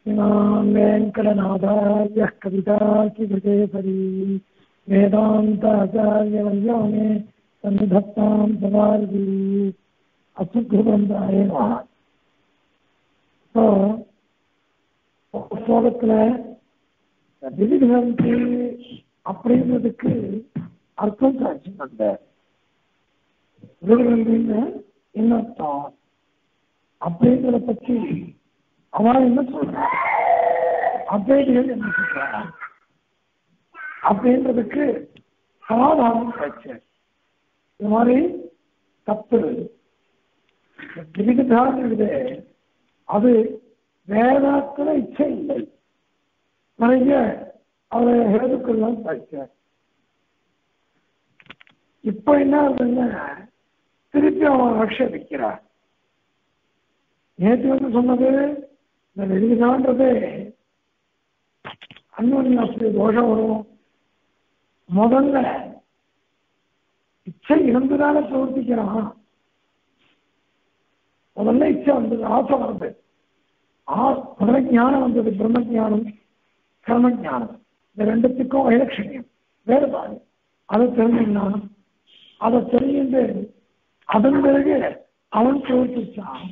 श्रीमान् वेङ्कटनाथार्यः कविताचिकृतेसरी वेदान्ताचार्यवर्यो मे सन्निधत्तां सदार्गी அசுகிருபந்தாய ஸோ ஸ்லோகத்தில் விதிகிரந்தி அப்படின்றதுக்கு அர்த்தம் சாட்சி அந்த விதிகிரந்தின்னு என்ன அர்த்தம் அப்படின்றத பற்றி அவன் என்ன சொல்றான் அத்வைதிகள் என்ன சொல்றான் அப்படின்றதுக்கு சமாதானம் கிடைச்சு இது மாதிரி தப்பு திரிகதாரம் இருக்குது அது வேதாத்துல இச்சை இல்லை நிறைய அவரை ஹேதுக்கள்லாம் படிச்சார் இப்ப என்ன ஆகுதுன்னா திருப்பி அவன் ஆட்சேபிக்கிறார் நேற்று வந்து சொன்னது இந்த நெடுகுதான்றது அந்யோன்யாசிரிய தோஷம் வரும் முதல்ல இச்சை இருந்துதானே பிரவர்த்திக்கிறான் முதல்ல இச்சை வந்தது ஆசை வந்தது ஆ முதல்ல ஞானம் வந்தது பிரம்ம ஜானம் கர்ம ஜானம் இந்த ரெண்டுத்துக்கும் வைலட்சணியம் வேறுபாடு அதை தெரிஞ்சுன்னா அதை தெரிஞ்சு அதன் பிறகு அவன் பிரவர்த்திச்சான்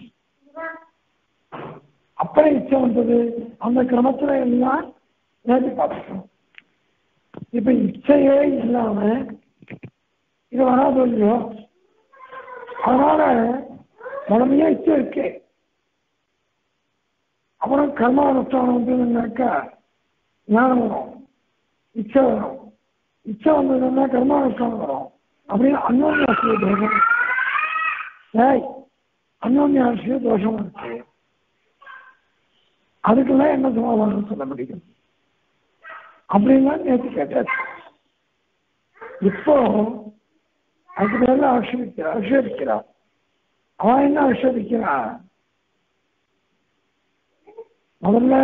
அப்புறம் இச்சை வந்தது அந்த கிரமத்துல எல்லாம் நேற்று பார்த்துக்கணும் இப்ப இச்சையே இல்லாம இது வராது இல்லையோ அதனால முழுமையா இச்சை இருக்கு அப்புறம் கர்மானுஷ்டானம் வந்ததுன்னாக்கா ஞானம் வரும் இச்சை வரும் இச்சை வந்ததுன்னா கர்மானுஷ்டானம் வரும் அப்படின்னு அன்னோன்யாசிரிய தோஷம் ஏய் அன்னோன்யாசிரிய தோஷம் இருக்கு அதுக்கெல்லாம் என்ன சமாதானம் சொல்ல முடியும் அப்படின்லாம் நேற்று கேட்டாச்சு இப்போ அதுக்கு மேல ஆட்சேபிக்கிறா ஆட்சேபிக்கிறா அவன் என்ன ஆட்சேபிக்கிறா முதல்ல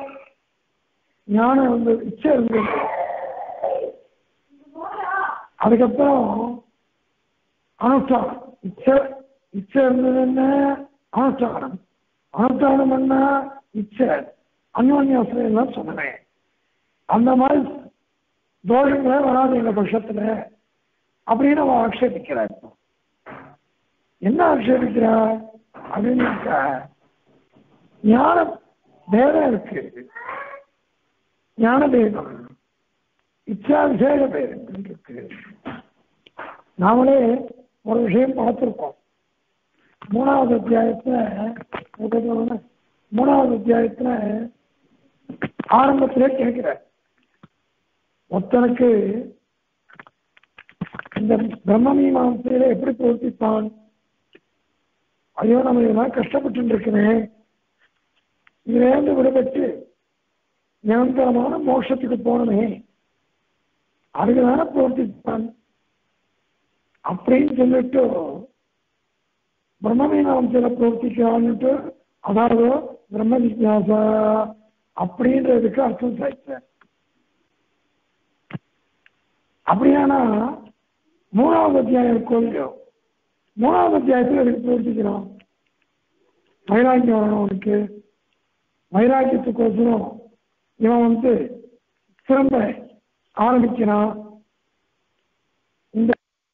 ஞானம் வந்து இச்சை இருந்தது அதுக்கப்புறம் அனுஷ்டானம் இச்சை இச்சை இருந்ததுன்னா அனுஷ்டானம் அனுஷ்டானம் பண்ணா இச்சை அந்யோன்யாசனம் எல்லாம் சொன்னேன் அந்த மாதிரி தோஷங்களே வராது எங்க பட்சத்துல அப்படின்னு அவன் ஆட்சேபிக்கிறார் என்ன ஆட்சேபிக்கிறா அப்படின்னாக்கா ஞானம் பேதம் இருக்கு ஞான பேதம் இச்சா விசேஷ பேதம் இருக்கு நாமளே ஒரு விஷயம் பார்த்துருக்கோம் மூணாவது அத்தியாயத்துல மூணாவது அத்தியாயத்துல ஆரம்பத்திலே கேட்கிற ஒருத்தனுக்கு இந்த பிரம்ம மீமாசையில எப்படி பிரவர்த்தித்தான் ஐயோ நம்ம இதெல்லாம் கஷ்டப்பட்டு இருக்கிறேன் இதுலேருந்து விடுபட்டு நிரந்தரமான மோட்சத்துக்கு போனமே அதுக்குதானே பிரவர்த்தித்தான் அப்படின்னு சொல்லிட்டு பிரம்ம மீமாசையில பிரவர்த்திக்கிறான்னுட்டு அதாவது பிரம்ம ஜிக்யாசா அப்படின்றதுக்கு அர்த்தம் சாய்ச்சார் அப்படியானா மூணாவது அத்தியாயம் கோயிலோ மூணாவது அத்தியாயத்தில் எதுக்கு பிரவர்த்திக்கிறான் வைராக்கியம் வரணும் அவனுக்கு வைராக்கியத்துக்கோசரம் இவன் வந்து திரும்ப ஆரம்பிக்கிறான் இந்த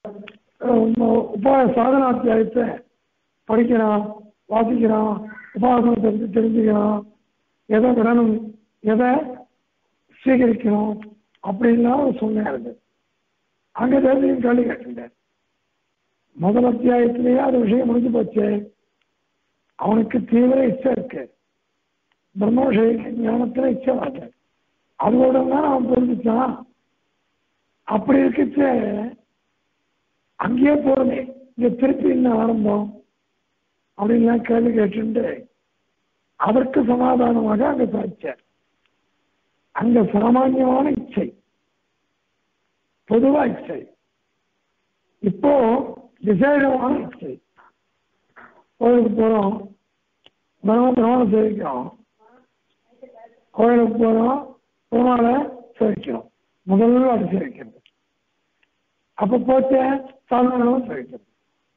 உபாய சாதனாத்தியாயத்தை படிக்கிறான் வாசிக்கிறான் உபாசனம் தெரிஞ்சு தெரிஞ்சுக்கிறான் எதை விடணும் எதை சீகரிக்கணும் அப்படின்லாம் சொன்னாரு அங்கே தெரிஞ்சு கேள்வி கேட்டுட்டேன் முதல் அத்தியாயத்திலேயே அது விஷயம் முடிஞ்சு போச்சு அவனுக்கு தீவிர இச்சை இருக்கு பிரம்ம விஷய ஞானத்துல இச்சை வருது அதோட தான் அவன் புரிஞ்சுச்சான் அப்படி இருக்குச்சு அங்கேயே போறமே இங்க திருப்பி இன்னும் ஆரம்பம் அப்படின்லாம் கேள்வி கேட்டு அதற்கு சமாதானமாக அங்க சாதிச்சார் அங்க சாமானியமான இச்சை பொதுவா இச்சை இப்போ விசேஷமான இச்சை கோயிலுக்கு போறோம் பிரம்ம பிரமாணம் சேவிக்கிறோம் கோயிலுக்கு போறோம் பெருமாளை சேவிக்கிறோம் முதல்ல அது சேவிக்கிறது அப்ப போச்சு சாதாரணமாக சேவிக்கிறது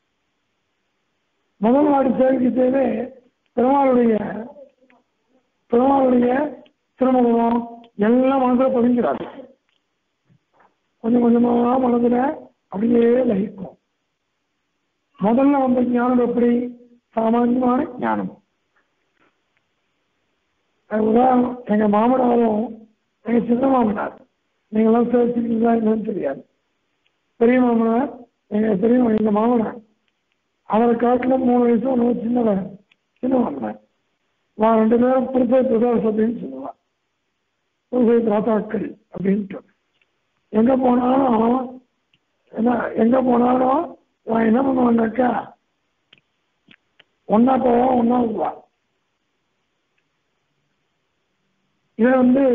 முதல் வாடி சேவிக்கத்தேவே பெருமாளுடைய பெருமாளுடைய திருமணம் எல்லாம் மனசுல பதிஞ்சிடாது கொஞ்சம் கொஞ்சமா மனதுல அப்படியே லயிக்கும் முதல்ல வந்த ஞானம் எப்படி சாமானியமான ஞானம் அது உதாரணம் எங்க மாமனாரும் எங்க சின்ன மாமனார் நீங்களாம் சேர்த்துருக்கீங்களா என்னன்னு தெரியாது பெரிய மாமனார் எங்க பெரிய எங்க மாமனார் அவரை காட்டிலும் மூணு வயசு ஒன்று சின்னவன் சின்ன மாமனார் வா ரெண்டு பேரும் புதுசை பிரதோஷம் அப்படின்னு சொல்லுவா புதுசை ராதாக்கள் அப்படின்ட்டு எங்க போனாலும் என்ன எங்க போனாலும் நான் என்ன பண்ணுவேன்னாக்கா ஒன்னா போவோம் ஒன்னா வருவா இதை வந்து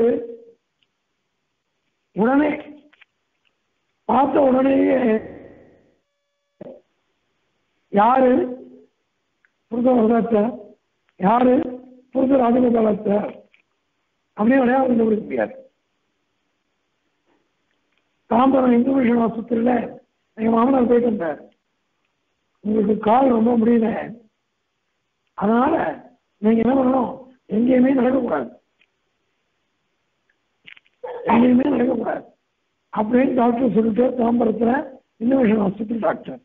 உடனே பார்த்த உடனேயே யாரு புரித வரலாற்ற யாரு புரித ராஜகோபாலத்தை அப்படியே விளையாட கண்டுபிடிக்க முடியாது தாம்பரம் இந்து மிஷன் ஆஸ்பத்திரியில எங்க மாமனார் போயிட்டு இருந்தார் உங்களுக்கு கால் ரொம்ப முடியல அதனால நீங்க என்ன பண்ணணும் எங்கேயுமே நடக்கக்கூடாது எங்கேயுமே நடக்கக்கூடாது அப்படின்னு டாக்டர் சொல்லிட்டு தாம்பரத்துல இன்னோவேஷன் ஹாஸ்பிட்டல் டாக்டர்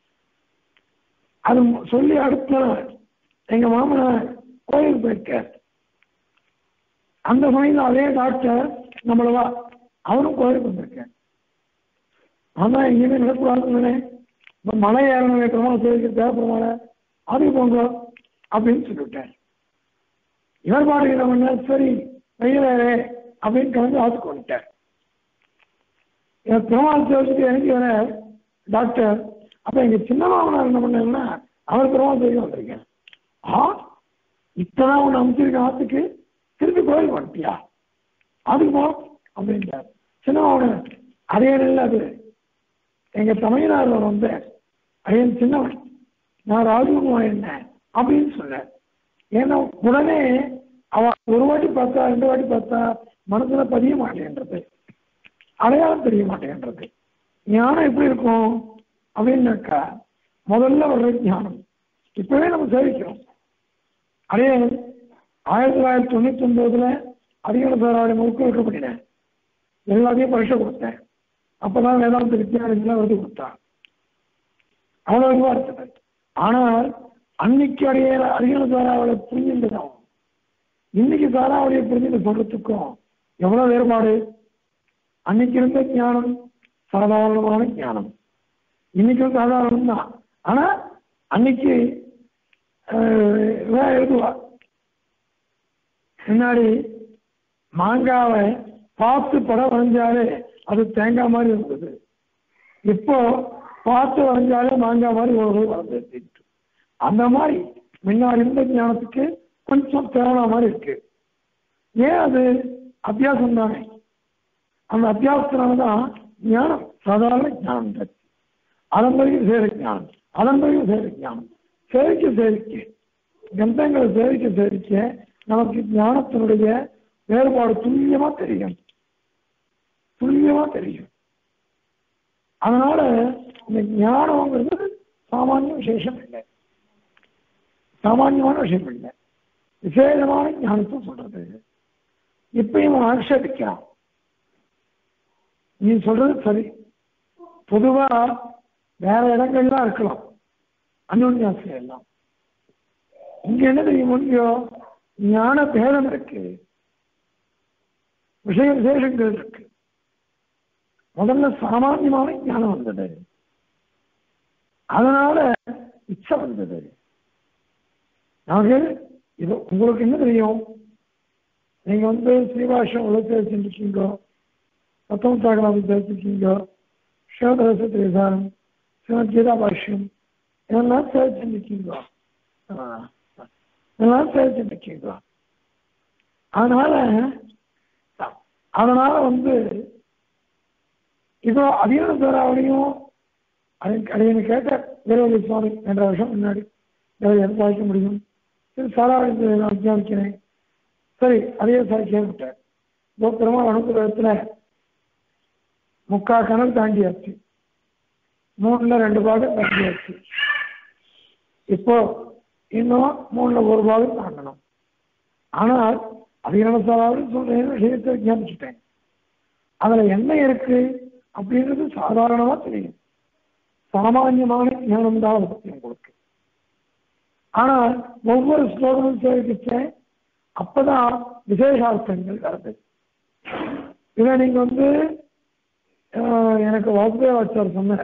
அது சொல்லி அடுத்த நாள் எங்க மாமனார் கோயிலுக்கு போயிருக்கார் அந்த சமயத்தில் அதே டாக்டர் நம்மளவா அவரும் கோயிலுக்கு வந்திருக்கார் ஆனா எங்கேயுமே நடக்கூடாதுன்னு இப்போ மலை ஏறணும் வைக்கிறோமா சொல்லிக்க தேவைப்படுறதால அதுக்கு போங்க அப்படின்னு சொல்லிவிட்டேன் இவர் பாடுகிறவங்க சரி வெயிலே அப்படின்னு கிளம்பி ஆத்துக்கு வந்துட்டார் என் பெருமாள் சேர்த்துட்டு எனக்கு வர டாக்டர் அப்ப எங்க சின்ன மாமனார் என்ன பண்ணாங்கன்னா அவர் பெருமாள் சேர்க்க வந்திருக்கேன் ஆ இத்தனை ஒன்று அமைச்சிருக்க ஆத்துக்கு திருப்பி கோயில் வந்துட்டியா அதுக்கு போ அப்படின்ட்டார் சின்ன மாமனார் அதே இல்லை அது எங்க தமிழ்நாடு வந்து அரியன் சின்னவன் நான் ராஜகுமார் என்ன அப்படின்னு சொன்னேன் ஏன்னா உடனே அவன் ஒரு வாட்டி பார்த்தா ரெண்டு வாட்டி பார்த்தா மனசுல பதிய மாட்டேன்றது அடையாளம் தெரிய மாட்டேன்றது ஞானம் எப்படி இருக்கும் அப்படின்னாக்கா முதல்ல வர்ற ஞானம் இப்பவே நம்ம சேவிக்கிறோம் அதே ஆயிரத்தி தொள்ளாயிரத்தி தொண்ணூத்தி ஒன்பதுல அதிகார சாராடைய முழுக்க வைக்க பண்ணினேன் எல்லாத்தையும் பரிசை கொடுத்தேன் அப்பதான் வேதாந்த வித்தியாலயத்தில் விருது கொடுத்தான் அவ்வளவு இதுவா இருக்குது ஆனால் அன்னைக்கு அடைய அதிகார சாராவளை புரிஞ்சுட்டுதான் இன்னைக்கு சாராவளியை புரிஞ்சுட்டு சொல்றதுக்கும் எவ்வளவு வேறுபாடு அன்னைக்கு இருந்த ஞானம் சாதாரணமான ஞானம் இன்னைக்கும் சாதாரணம் தான் ஆனா அன்னைக்கு எழுதுவா முன்னாடி மாங்காவை பார்த்து படம் வரைஞ்சாலே அது தேங்காய் மாதிரி இருந்தது இப்போ பார்த்து வரைஞ்சாலே மாங்காய் மாதிரி ஒரு வளர்ந்து அந்த மாதிரி முன்னாடி இருந்த ஞானத்துக்கு கொஞ்சம் தேவையான மாதிரி இருக்கு ஏன் அது அத்தியாசம் தானே அந்த அத்தியாசத்தினாலதான் ஞானம் சாதாரண ஞானம் இருக்கு அதன் பிறகு சேர ஞானம் அதன் பிறகு சேர ஞானம் சேரிக்க சேரிக்க கந்தங்களை சேரிக்க சேரிக்க நமக்கு ஞானத்தினுடைய வேறுபாடு துல்லியமா தெரியும் துல்லியமா தெரியும் அதனால இந்த ஞானம்ங்கிறது சாமானிய விசேஷம் இல்லை சாமானியமான விஷயம் இல்லை விசேஷமான ஞானத்தை சொல்றது இப்பயும் ஆட்சேபிக்கலாம் நீ சொல்றது சரி பொதுவா வேற இடங்கள்லாம் இருக்கலாம் அந்யோன்யாசம் எல்லாம் இங்க என்ன தெரியும் முடியும் ஞான பேதம் இருக்கு விஷய விசேஷங்கள் இருக்கு முதல்ல சாமானியமான ஞானம் வந்தது அதனால இச்சை வந்தது நாங்க இது உங்களுக்கு என்ன தெரியும் நீங்க வந்து ஸ்ரீபாஷம் உள்ள தெரிஞ்சிருக்கீங்க பத்தொன்பது சாகராவது தெரிஞ்சிருக்கீங்க சிவதரச விசாரம் சிவன் கீதா பாஷ்யம் இதெல்லாம் தெரிஞ்சிருக்கீங்க இதெல்லாம் தெரிஞ்சிருக்கீங்க அதனால அதனால வந்து இதோ அதிகார பேராவளையும் அடையனு கேட்ட வீரவழி சுவாமி என்ற வருஷம் முன்னாடி எதை சாதிக்க முடியும் சரி சாராவளி நான் விஞ்ஞானிக்கிறேன் சரி அதையே சாதிக்க விட்டேன் இதோ பெருமாள் அனுப்புறத்துல முக்கால் கணக்கு தாண்டியாச்சு மூணுல ரெண்டு பாகம் தாண்டியாச்சு இப்போ இன்னும் மூணுல ஒரு பாகம் தாண்டணும் ஆனால் அதிகாரத்தாலும் சொல்றேன் விஷயத்தை விஞ்ஞாபிச்சுட்டேன் அதுல என்ன இருக்கு அப்படின்றது சாதாரணமா தெரியும் சாமானியமான ஞானம் தான் அதை பத்தி உங்களுக்கு ஆனா ஒவ்வொரு ஸ்லோகமும் சேவிக்கிச்சேன் அப்பதான் விசேஷார்த்தங்கள் வருது இதை நீங்க வந்து ஆஹ், எனக்கு வாசுதேவாச்சார் சொன்ன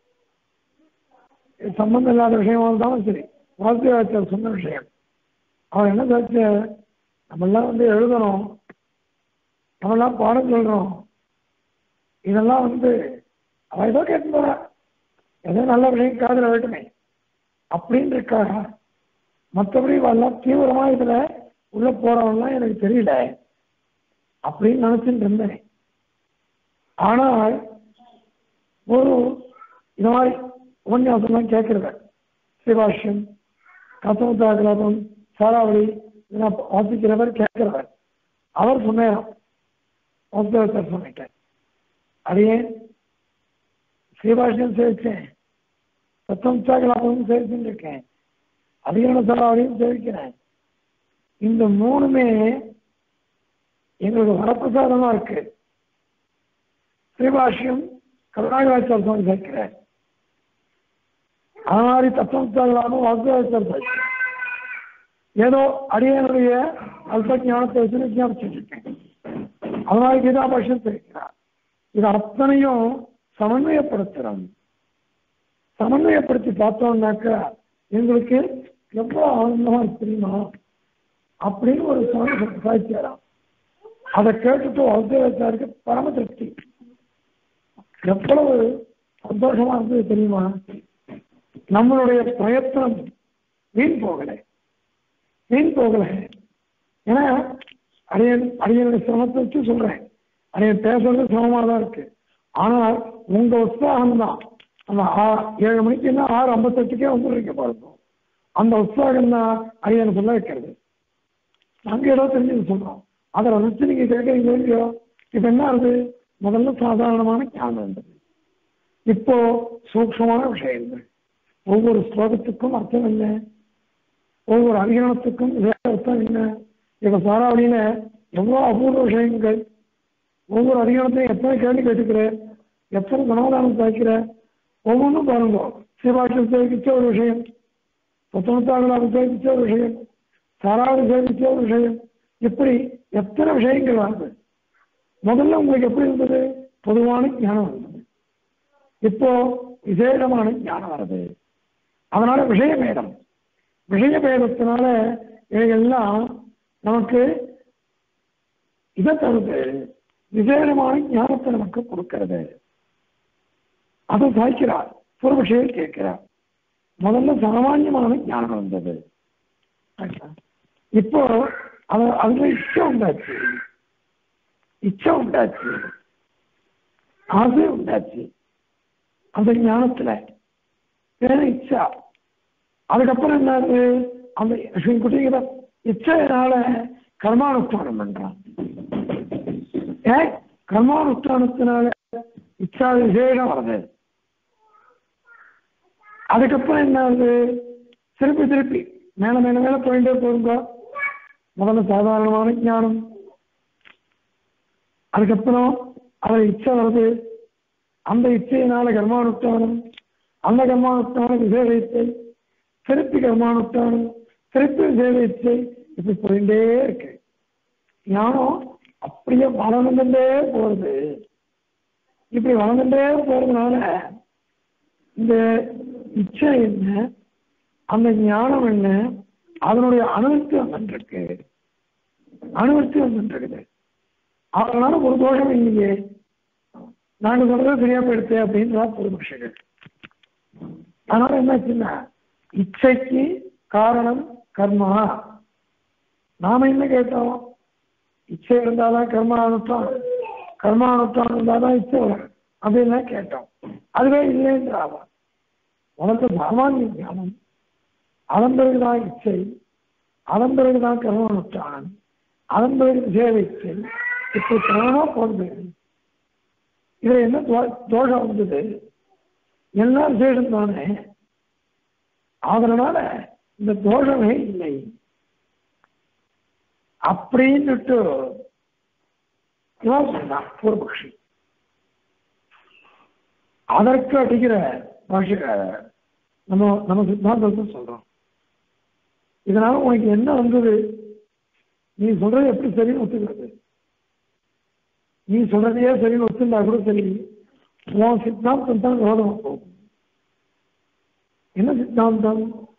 இது சம்பந்தம் இல்லாத விஷயமா இருந்தாலும் சரி வாசுதேவாச்சார் சொன்ன விஷயம் அவர் என்ன சாச்சு நம்மெல்லாம் வந்து எழுதணும் நம்மெல்லாம் பாடம் சொல்றோம் இதெல்லாம் வந்து அவ ஏதோ கேட்டு போறா ஏதோ நல்ல விஷயம் காதுல வேட்டுமே அப்படின்னு இருக்காரா மற்றபடி எல்லாம் தீவிரமா இதுல உள்ள போறவன்லாம் எனக்கு தெரியல அப்படின்னு நினைச்சுட்டு இருந்தேன் ஆனால் ஒரு இந்த மாதிரி உபன்யாசம்லாம் கேட்கிறத சிவாஷ்யம் கசமுத்தா கலாபம் சாராவளி இதெல்லாம் வாசிக்கிறவர் கேட்கிறவர் அவர் சொன்னாராம் வாசுதேவத்தர் சொன்னிட்டேன் அதையே ஸ்ரீபாஷ்யம் சேவிச்சேன் சத்தமுத்தா கலாபமும் சேவிச்சுட்டு இருக்கேன் அதிகரண சாராவளியும் சேவிக்கிறேன் இந்த மூணுமே எங்களுக்கு வரப்பிரசாதமா இருக்கு ஸ்ரீபாஷ்யம் கருணாகராச்சார சுவாமி சேர்க்கிறார் அது மாதிரி தத்துவத்தாகலாமும் வாசுதேவாச்சார் சேர்க்கிறார் ஏதோ அடியனுடைய அல்ப ஞானத்தை வச்சு ஞாபகம் இருக்கேன் அது மாதிரி கீதாபாஷ்யம் சேர்க்கிறார் இது அத்தனையும் சமன்வயப்படுத்துறோம் சமன்வயப்படுத்தி பார்த்தோம்னாக்கா எங்களுக்கு எவ்வளவு ஆனந்தமா இருக்கு தெரியுமா அப்படின்னு ஒரு சுவாமி சாய்ச்சாராம் அதை கேட்டுட்டு வாசுதேவாச்சாருக்கு பரம திருப்தி எவ்வளவு சந்தோஷமா இருந்தது தெரியுமா நம்மளுடைய பிரயத்தனம் வீண் போகலை வீண் போகலை ஏன்னா அரியன் அரியனுடைய சிரமத்தை வச்சு சொல்றேன் அரியன் பேசுறது சிரமமா தான் இருக்கு ஆனால் உங்க உற்சாகம் தான் அந்த ஆ- ஏழு மணிக்கு என்ன ஆறு ஐம்பத்தெட்டுக்கே வந்துடுறீங்க பாருங்க அந்த உற்சாகம் தான் அரியனை சொல்ல வைக்கிறது நாங்க ஏதோ தெரிஞ்சு சொல்றோம் அதை ரசிச்சு நீங்க கேட்கறீங்க இல்லையோ இப்ப என்ன ஆகுது முதல்ல சாதாரணமான ஞானம் இருந்தது இப்போ சூக்ஷமான விஷயங்கள் ஒவ்வொரு ஸ்லோகத்துக்கும் அர்த்தம் என்ன ஒவ்வொரு அதிகரணத்துக்கும் வேற அர்த்தம் என்ன இப்ப சாராவளியில எவ்வளவு அபூர்வ விஷயங்கள் ஒவ்வொரு அதிகாரத்தையும் எத்தனை கேள்வி கேட்டுக்கிற எத்தனை சமாதானம் சாய்க்கிற ஒவ்வொன்றும் பாருங்க சிவாட்சியம் சேவிச்ச ஒரு விஷயம் புத்தகத்தாகலாக சேவிச்ச ஒரு விஷயம் சாராவது சேவிச்ச ஒரு விஷயம் இப்படி எத்தனை விஷயங்கள் வருது முதல்ல உங்களுக்கு எப்படி இருந்தது பொதுவான ஞானம் இருந்தது இப்போ விசேஷமான ஞானம் வருது அதனால விஷயபேதம் விஷயபேதத்தினால இவைகள்லாம் நமக்கு இதை தருது விசேஷமான ஞானத்தை நமக்கு கொடுக்கிறது அதை சாய்க்கிறார் பூர்வஷையில் கேட்கிறார் முதல்ல சாமானியமான ஞானம் வந்தது இப்போ அது அதுல இச்சை உண்டாச்சு இச்சை உண்டாச்சு ஆசை உண்டாச்சு அந்த ஞானத்துல வேற இச்சா அதுக்கப்புறம் என்னது அந்த குட்டிங்கிற இச்சையினால கர்மானுஷ்டானம் பண்றான் ஏன் கர்மானுஷ்டானத்தினால இச்சா விசேஷம் வருது அதுக்கப்புறம் என்ன ஆகுது திருப்பி திருப்பி மேல மேல மேல போயிட்டே போகுங்க முதல்ல சாதாரணமான ஞானம் அதுக்கப்புறம் அவர் இச்சை வருது அந்த இச்சையினால கர்மானுஷ்டானம் அந்த கர்மானுஷ்டானம் விசேஷ இச்சை திருப்பி கர்மானுஷ்டானம் திருப்பி விசேஷ இச்சை இப்படி போயிட்டே இருக்கு ஞானம் அப்படியே வளர்ந்துட்டே போறது இப்படி வளர்ந்துட்டே போறதுனால இந்த இச்சை என்ன அந்த ஞானம் என்ன அதனுடைய அனுபவத்து வந்துருக்கு அனுபவத்து வந்துருக்குது அதனால ஒரு தோஷம் இல்லையே நாங்க சொல்றது சரியா போயிடுச்சு அப்படின்றா பொதுபக்ஷர்கள் அதனால என்னாச்சுன்னா இச்சைக்கு காரணம் கர்மா நாம என்ன கேட்டோம் இச்சை இருந்தாதான் கர்மானுஷ்டானம் கர்மானுஷ்டானம் இருந்தாதான் இச்சை வரும் அப்படின்னு கேட்டோம் அதுவே இல்லைன்றாவா உனக்கு சாமானிய ஞானம் அதன் பிறகுதான் இச்சை அதன் பிறகுதான் கர்மானுஷ்டானம் அதன் பிறகு விசேஷ இச்சை இப்படி கிரமமா போகுது இதுல என்ன தோ- தோஷம் வந்தது எல்லாம் விசேஷம் தானே அதனால இந்த தோஷமே இல்லை அப்படின்னுட்டு இவன் சொன்னான் பூர்வபக்ஷி அதற்கு அடிக்கிற பாஷ நம்ம நம்ம சித்தாந்தத்தை சொல்றோம் இதனால உனக்கு என்ன வந்தது நீ சொல்றது எப்படி சரின்னு ஒத்துக்கிறது நீ சொல்றதையே சரின்னு ஒத்துந்தா கூட சரி உன் சித்தாந்தம் தான் விரோதமா போகும் என்ன சித்தாந்தம்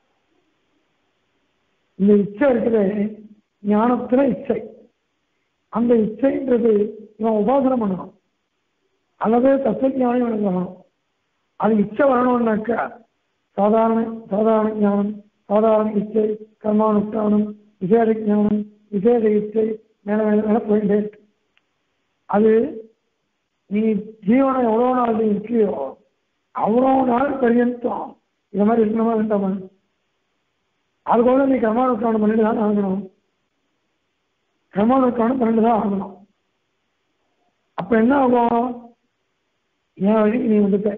இந்த இச்சை இருக்குது ஞானத்துல இச்சை அந்த இச்சைன்றது இவன் உபாசனம் பண்ணணும் அல்லது தத்துவஞானம் இவனுக்கு வரணும் அது இச்சை வரணும்னாக்கா சாதாரண சாதாரண ஞானம் சாதாரண இச்சை கர்மானுஷ்டானம் விசேட ஞானம் விசேட இச்சை மேல மேல மேல போயிட்டே இருக்கு அது நீ ஜீவனம் எவ்வளோ நாள் நீ இருக்கியோ அவ்வளோ நாள் பரியந்தம் இந்த மாதிரி இருக்கணுமா வேண்டாமா அதுபோல நீ கர்மானுஷ்டானம் பண்ணிட்டு தான் ஆகணும் கர்மானுஷ்டானம் பண்ணிட்டு தான் ஆகணும் அப்ப என்ன ஆகும் என் வழிக்கு நீ வந்துட்ட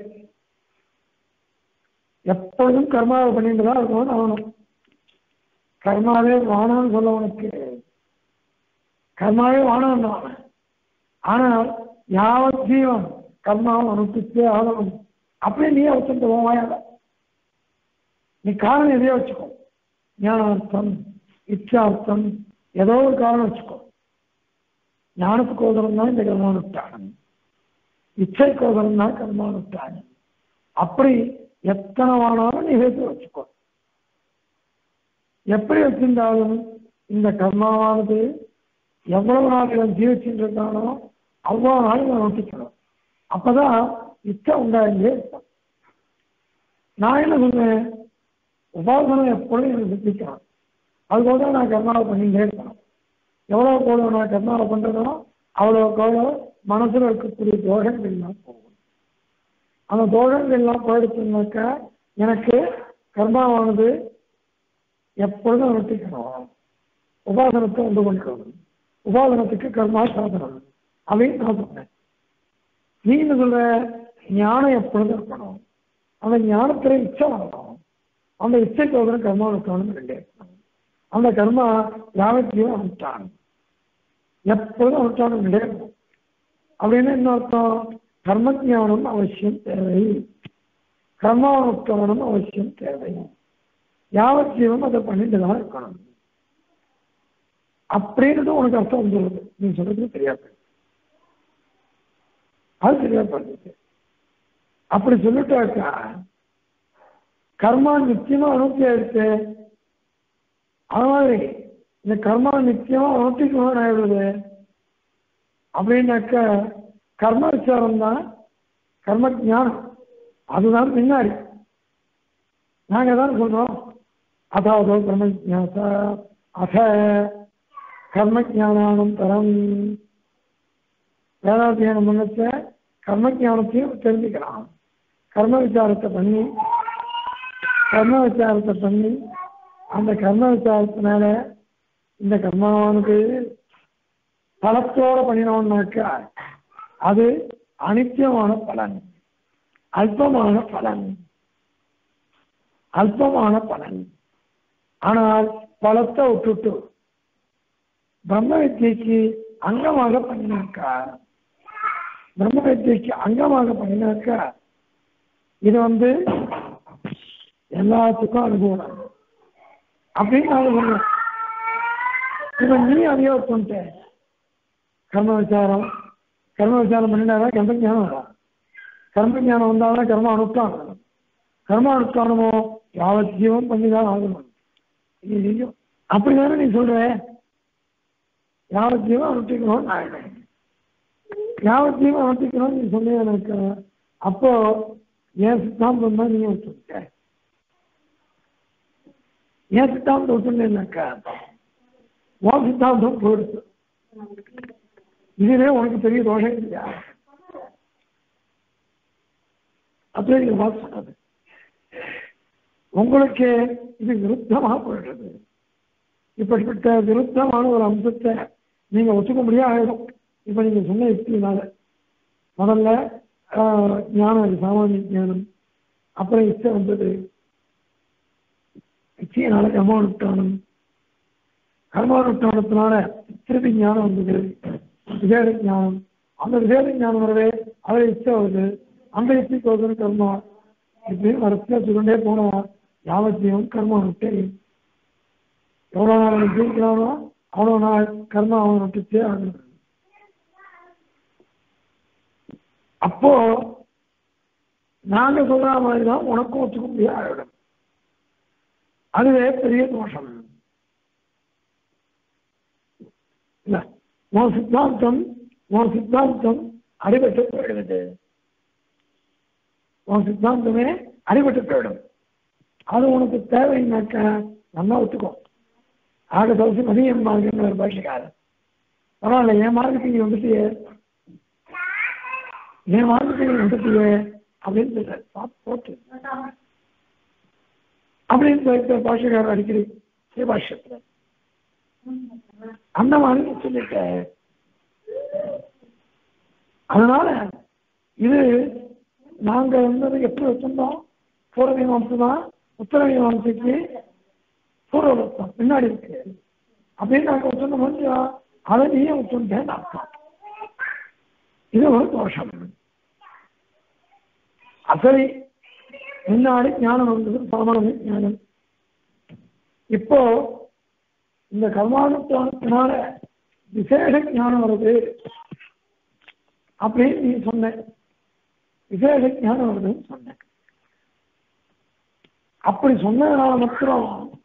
எப்பொழுதும் கர்மாவை பண்ணிட்டு தான் இருக்கணும்னு ஆகணும் கர்மாவே வானான்னு சொல்ல உனக்கு கர்மாவே வானான் அவன் ஆனால் யாவத் ஜீவன் கர்மாவை அனுப்பிச்சே ஆகணும் அப்படியே நீயே வச்சுட்டு வாயால நீ காரணம் எதையோ வச்சுக்கோ ஞானார்த்தம் இச்சார்த்தம் ஏதோ ஒரு காரணம் வச்சுக்கோ ஞானத்துக்கோதரம் தான் இந்த கர்மானுஷ்டானம் இச்சைக்கோதரம் தான் கர்மானுஷ்டானம் அப்படி எத்தனை வானாலும் நீ சேர்த்து வச்சுக்கோ எப்படி வச்சிருந்தாலும் இந்த கர்மாவானது எவ்வளவு நாள் இவன் ஜீவிச்சுட்டு இருக்கானோ அவ்வளவு நாள் இவன் நோட்டிக்கணும் அப்பதான் இச்சை உண்டாகிட்டே இருக்கும் நான் என்ன சொல்றேன் உபாசனம் எப்பொழுதும் எனக்கு சித்திக்கணும் அதுபோல நான் கர்மாவை பண்ணிட்டே இருக்கணும் எவ்வளவு போதும் நான் கர்மாவை பண்றதோ அவ்வளவுக்கு அவ்வளோ மனசுல இருக்கக்கூடிய தோஷங்கள் எல்லாம் போகும் அந்த தோஷங்கள் எல்லாம் போயிடுச்சுனாக்கா எனக்கு கர்மாவானது எப்பொழுதும் நொட்டிக்கணும் உபாசனத்தை உண்டு பண்ணிக்கணும் உபாசனத்துக்கு கர்மா சாதனம் அப்படின்னு நான் சொன்னேன் நீ என்ன சொல்ற ஞானம் எப்பொழுதும் இருக்கணும் அந்த ஞானத்துல இச்சை வரணும் அந்த இச்சைக்கு ஒரு கர்மா இருக்கணும் ரெண்டே இருக்கணும் அந்த கர்மா யாவத்தையும் அனுப்பிட்டான் எப்பொழுதும் அனுப்பிட்டாலும் ரெண்டே இருக்கும் அப்படின்னு என்ன அர்த்தம் கர்ம ஞானம் அவசியம் தேவை கர்மானுஷ்டானம் அவசியம் தேவை யாவத் ஜீவன் அதை பண்ணிட்டு தான் இருக்கணும் அப்படின்றது உனக்கு அர்த்தம் வந்துடுது நீ சொல்றது தெரியாது அது சரியா பண்ணுது அப்படி சொல்லிட்டாக்கா கர்மா நிச்சயமா அனுப்பி ஆயிடுச்சு அது மாதிரி இந்த கர்மா நிச்சயமா அனுப்பிக்கணும்னு ஆயிடுது அப்படின்னாக்கா கர்ம விசாரம் தான் கர்ம ஞானம் அதுதான் பின்னாடி நாங்க தான் சொல்றோம் அதாவது கர்ம ஜாச அத கர்ம ஜானானம் தரம் வேதாத்தியானம் பண்ணச்ச கர்ம ஜானத்தையும் தெரிஞ்சுக்கலாம் கர்ம விசாரத்தை பண்ணி கர்ம விசாரத்தை பண்ணி அந்த கர்ம விசாரத்தினால இந்த கர்மாவானது பலத்தோட பண்ணினோம்னாக்கா அது அனித்தியமான பலன் அல்பமான பலன் அல்பமான பலன் ஆனால் பலத்தை விட்டுட்டு பிரம்ம வித்தியைக்கு அங்கமாக பண்ணினாக்கா பிரம்ம வித்தியைக்கு அங்கமாக பண்ணினாக்கா இது வந்து எல்லாத்துக்கும் அனுகூலம் அப்படின்னு நான் சொன்னேன் இவன் நீ அதையோ பண்ணிட்ட கர்ம விசாரம் கர்ம விசாரம் பண்ணினாதான் கர்ம ஞானம் வரும் கர்ம ஞானம் வந்தாலும் கர்ம அனுஷ்டானம் கர்ம அனுஷ்டானமோ யாவத் ஜீவம் பண்ணிதான் ஆகணும் ஐயோ அப்படிதானே நீ சொல்ற யாவத் ஜீவம் அனுஷ்டிக்கணும் நான் யாவத் ஜீவம் அனுஷ்டிக்கணும் நீ சொன்னீங்க எனக்கு அப்போ என் சித்தாந்தம் தான் நீங்க வச்சுருக்க என் சித்தாந்தம் வச்சுருந்தேன்னாக்கா உன் சித்தாந்தம் போயிடுச்சு இதுவே உனக்கு பெரிய தோஷம் இல்லையா அப்படியே நீங்க பார்த்து சொன்னது உங்களுக்கு இது விருத்தமாக போயிடுறது இப்படிப்பட்ட விருத்தமான ஒரு அம்சத்தை நீங்க ஒத்துக்க முடியாது ஆயிடும் இப்ப நீங்க சொன்ன யுக்தினால முதல்ல ஆஹ், ஞானம் அது சாமானிய ஞானம் அப்புறம் இச்சை வந்தது இச்சையினால கர்மானுஷ்டானம் கர்மானுஷ்டானத்தினால திருப்பி ஞானம் வந்தது விசேட ஞானம் அந்த விசேட ஞானம் வரவே அதை இச்சை வருது அந்த இச்சைக்கு வருது கர்மா இப்படின்னு வரிசையா சொல்லிட்டே போனோம் யாவத்தையும் கர்மா விட்டு எவ்வளோ நாள் அவன் ஜீவிக்கிறானோ அவ்வளோ நாள் கர்மா அவன் விட்டுச்சே ஆகணும் அப்போ நாங்க சொல்ற மாதிரி தான் உனக்கும் ஒத்துக்க முடியாது அதுவே பெரிய தோஷம் இல்ல உன் சித்தாந்தம் உன் சித்தாந்தம் அடிபட்டு போயிடுது உன் சித்தாந்தமே அடிபட்டு போயிடும் அது உனக்கு தேவைன்னாக்க நல்லா ஒத்துக்கோ ஆக தோசி மதியம் மார்க்கம்னு ஒரு பாஷக்காரன் பரவாயில்ல என் மார்க்கத்துக்கு நீ வந்துட்டியே என் மார்க்கத்துக்கு நீ வந்துட்டியே அப்படின்னு சொல்ற பார்த்து போட்டு அப்படின்னு சொல்லிட்டு பாஷக்காரர் அடிக்கடி ஸ்ரீபாஷ்யத்துல அந்த மாதிரி சொல்லிட்டேன் அதனால இது நாங்க வந்து எப்படி வச்சிருந்தோம் பூர்வ மீமாசம் தான் உத்தர மீமாசைக்கு பூர்வபக்தம் பின்னாடி இருக்கு அப்படின்னு நாங்க வச்சிருந்த முடியும் அதை நீயே வச்சுட்டேன்னு அர்த்தம் இது ஒரு தோஷம் அசரி முன்னாடி ஞானம் வந்தது சாமானிய ஞானம் இப்போ இந்த கர்மானுஷ்டானத்தினால விசேஷ ஞானம் வருது அப்படின்னு நீ சொன்ன விசேஷ ஞானம் வருதுன்னு சொன்ன அப்படி சொன்னதுனால மாத்திரம்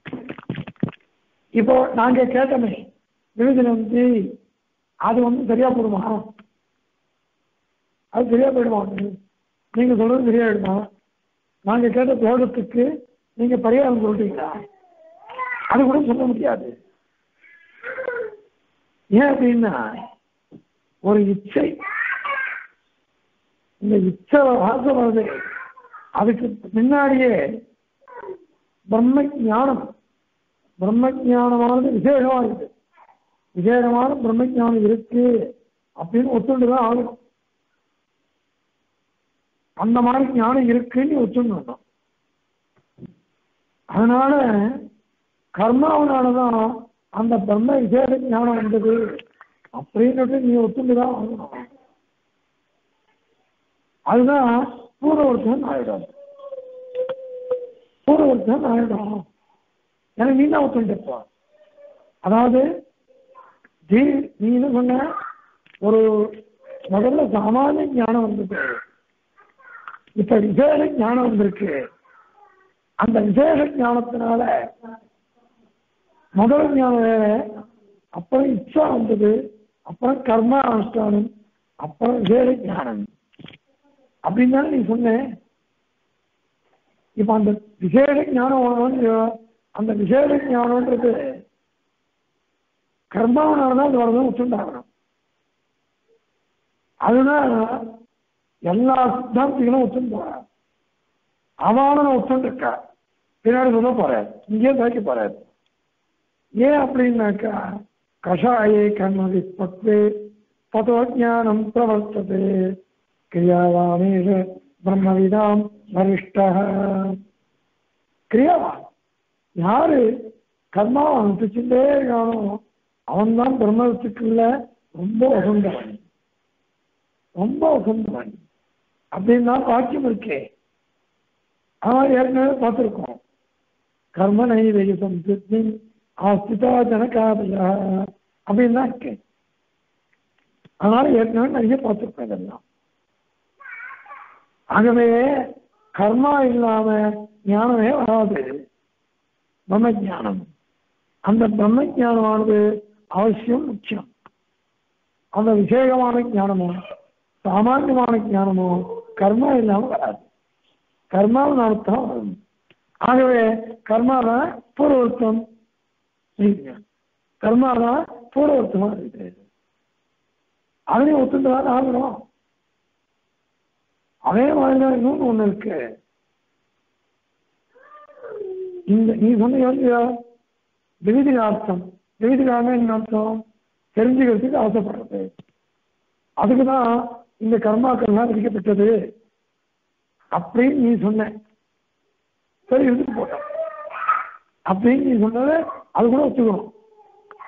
இப்போ நாங்க கேட்டோமே விருதுல வந்து அது வந்து சரியா போடுமா அது சரியா போயிடுமா அது? நீங்க சொல்றது சரியா போயிடுமா நாங்க கேட்ட தோட்டத்துக்கு நீங்க பரிகாரம் சொல்றீங்களா அது கூட சொல்ல முடியாது ஏன் அப்படின்னா ஒரு இச்சை இந்த இச்சை வாசம் வருது அதுக்கு முன்னாடியே பிரம்ம ஞானம் பிரம்ம ஞானமானது விசேஷமா இருக்கு விசேஷமான பிரம்ம ஞானம் இருக்கு அப்படின்னு ஒத்துண்டு தான் ஆகணும் அந்த மாதிரி ஞானம் இருக்குன்னு ஒத்துணும் அதனால கர்மாவனாலதான் அந்த பிரம்ம விசேஷ ஞானம் வந்தது அப்படின்னு நீ ஒத்துண்டு தான் ஆகணும் அதுதான் பூர்வவர்த்தன் ஆயிடும் பூர்வவர்த்தன் ஆயிடும் எனக்கு நீ தான் ஒத்துண்டுப்பா அதாவது நீ நீ என்ன சொன்ன ஒரு முதல்ல சாமானிய ஞானம் வந்தது இப்ப விசேஷ ஞானம் வந்திருக்கு அந்த விசேஷ ஞானத்தினால முதல் ஞானம் வேற அப்புறம் இச்சா வந்தது அப்புறம் கர்மா அனுஷ்டானம் அப்புறம் விசேஷ ஞானம் அப்படின்னு தானே நீ சொன்ன இப்ப அந்த விசேஷ ஞானம் வரணும்னு அந்த விசேஷ ஞானம்ன்றது கர்மாவனால தான் அது வரதான் ஒத்துண்டாகணும் அதுதான் எல்லா சித்தாந்திகளும் ஒத்துண்டு போற அவனும் ஒத்துண்டு இருக்கா பின்னாடி சொல்ல போறார் இங்கேயே துவைக்க போறார் ஏன் அப்படின்னாக்கா கஷாயே கர்ம விற்பத்து தத்துவஜானம் பிரவர்த்தது கிரியாவானேஷ பிரம்மவிதாம் வரிஷ்ட கிரியாவான் யாரு கர்மாவை அனுப்பிச்சுட்டே இருக்கானோ அவன்தான் பிரம்மத்துக்குள்ள ரொம்ப உகந்தவன் ரொம்ப உகந்தவன் அப்படின்னு வாக்கியம் இருக்கே அவன் ஏற்கனவே பார்த்துருக்கோம் கர்ம நைவேகம் சித்தி ஆஸ்திதா ஜனகாதயா அப்படின்னு தான் இருக்கேன் அதனால ஏற்கனவே நிறைய பார்த்துருக்கோம் இதெல்லாம் ஆகவே கர்மா இல்லாம ஞானமே வராது பிரம்ம ஞானம் அந்த பிரம்ம ஞானமானது அவசியம் முக்கியம் அந்த விசேகமான ஞானமோ சாமானியமான ஞானமோ கர்மா இல்லாம வராது கர்மாவினால்தான் வரும் ஆகவே கர்மாதான் பூர்வர்த்தம் கர்மாதான் பூர்வர்த்தமா இருக்குது அதனையும் ஒத்துந்துதான் ஆகணும் அதே மாதிரிதான் இன்னொன்று ஒண்ணு இருக்கு இந்த நீ சொன்ன விவிதிகார்த்தம் விவிதிகாரமே என்ன அர்த்தம் தெரிஞ்சுக்கிறதுக்கு ஆசைப்படுறது அதுக்கு தான் இந்த கர்மாக்கள்லாம் விதிக்கப்பட்டது அப்படின்னு நீ சொன்ன சரி இருந்து போட்டோம் அப்படின்னு நீ சொன்னதை அது கூட ஒத்துக்கணும்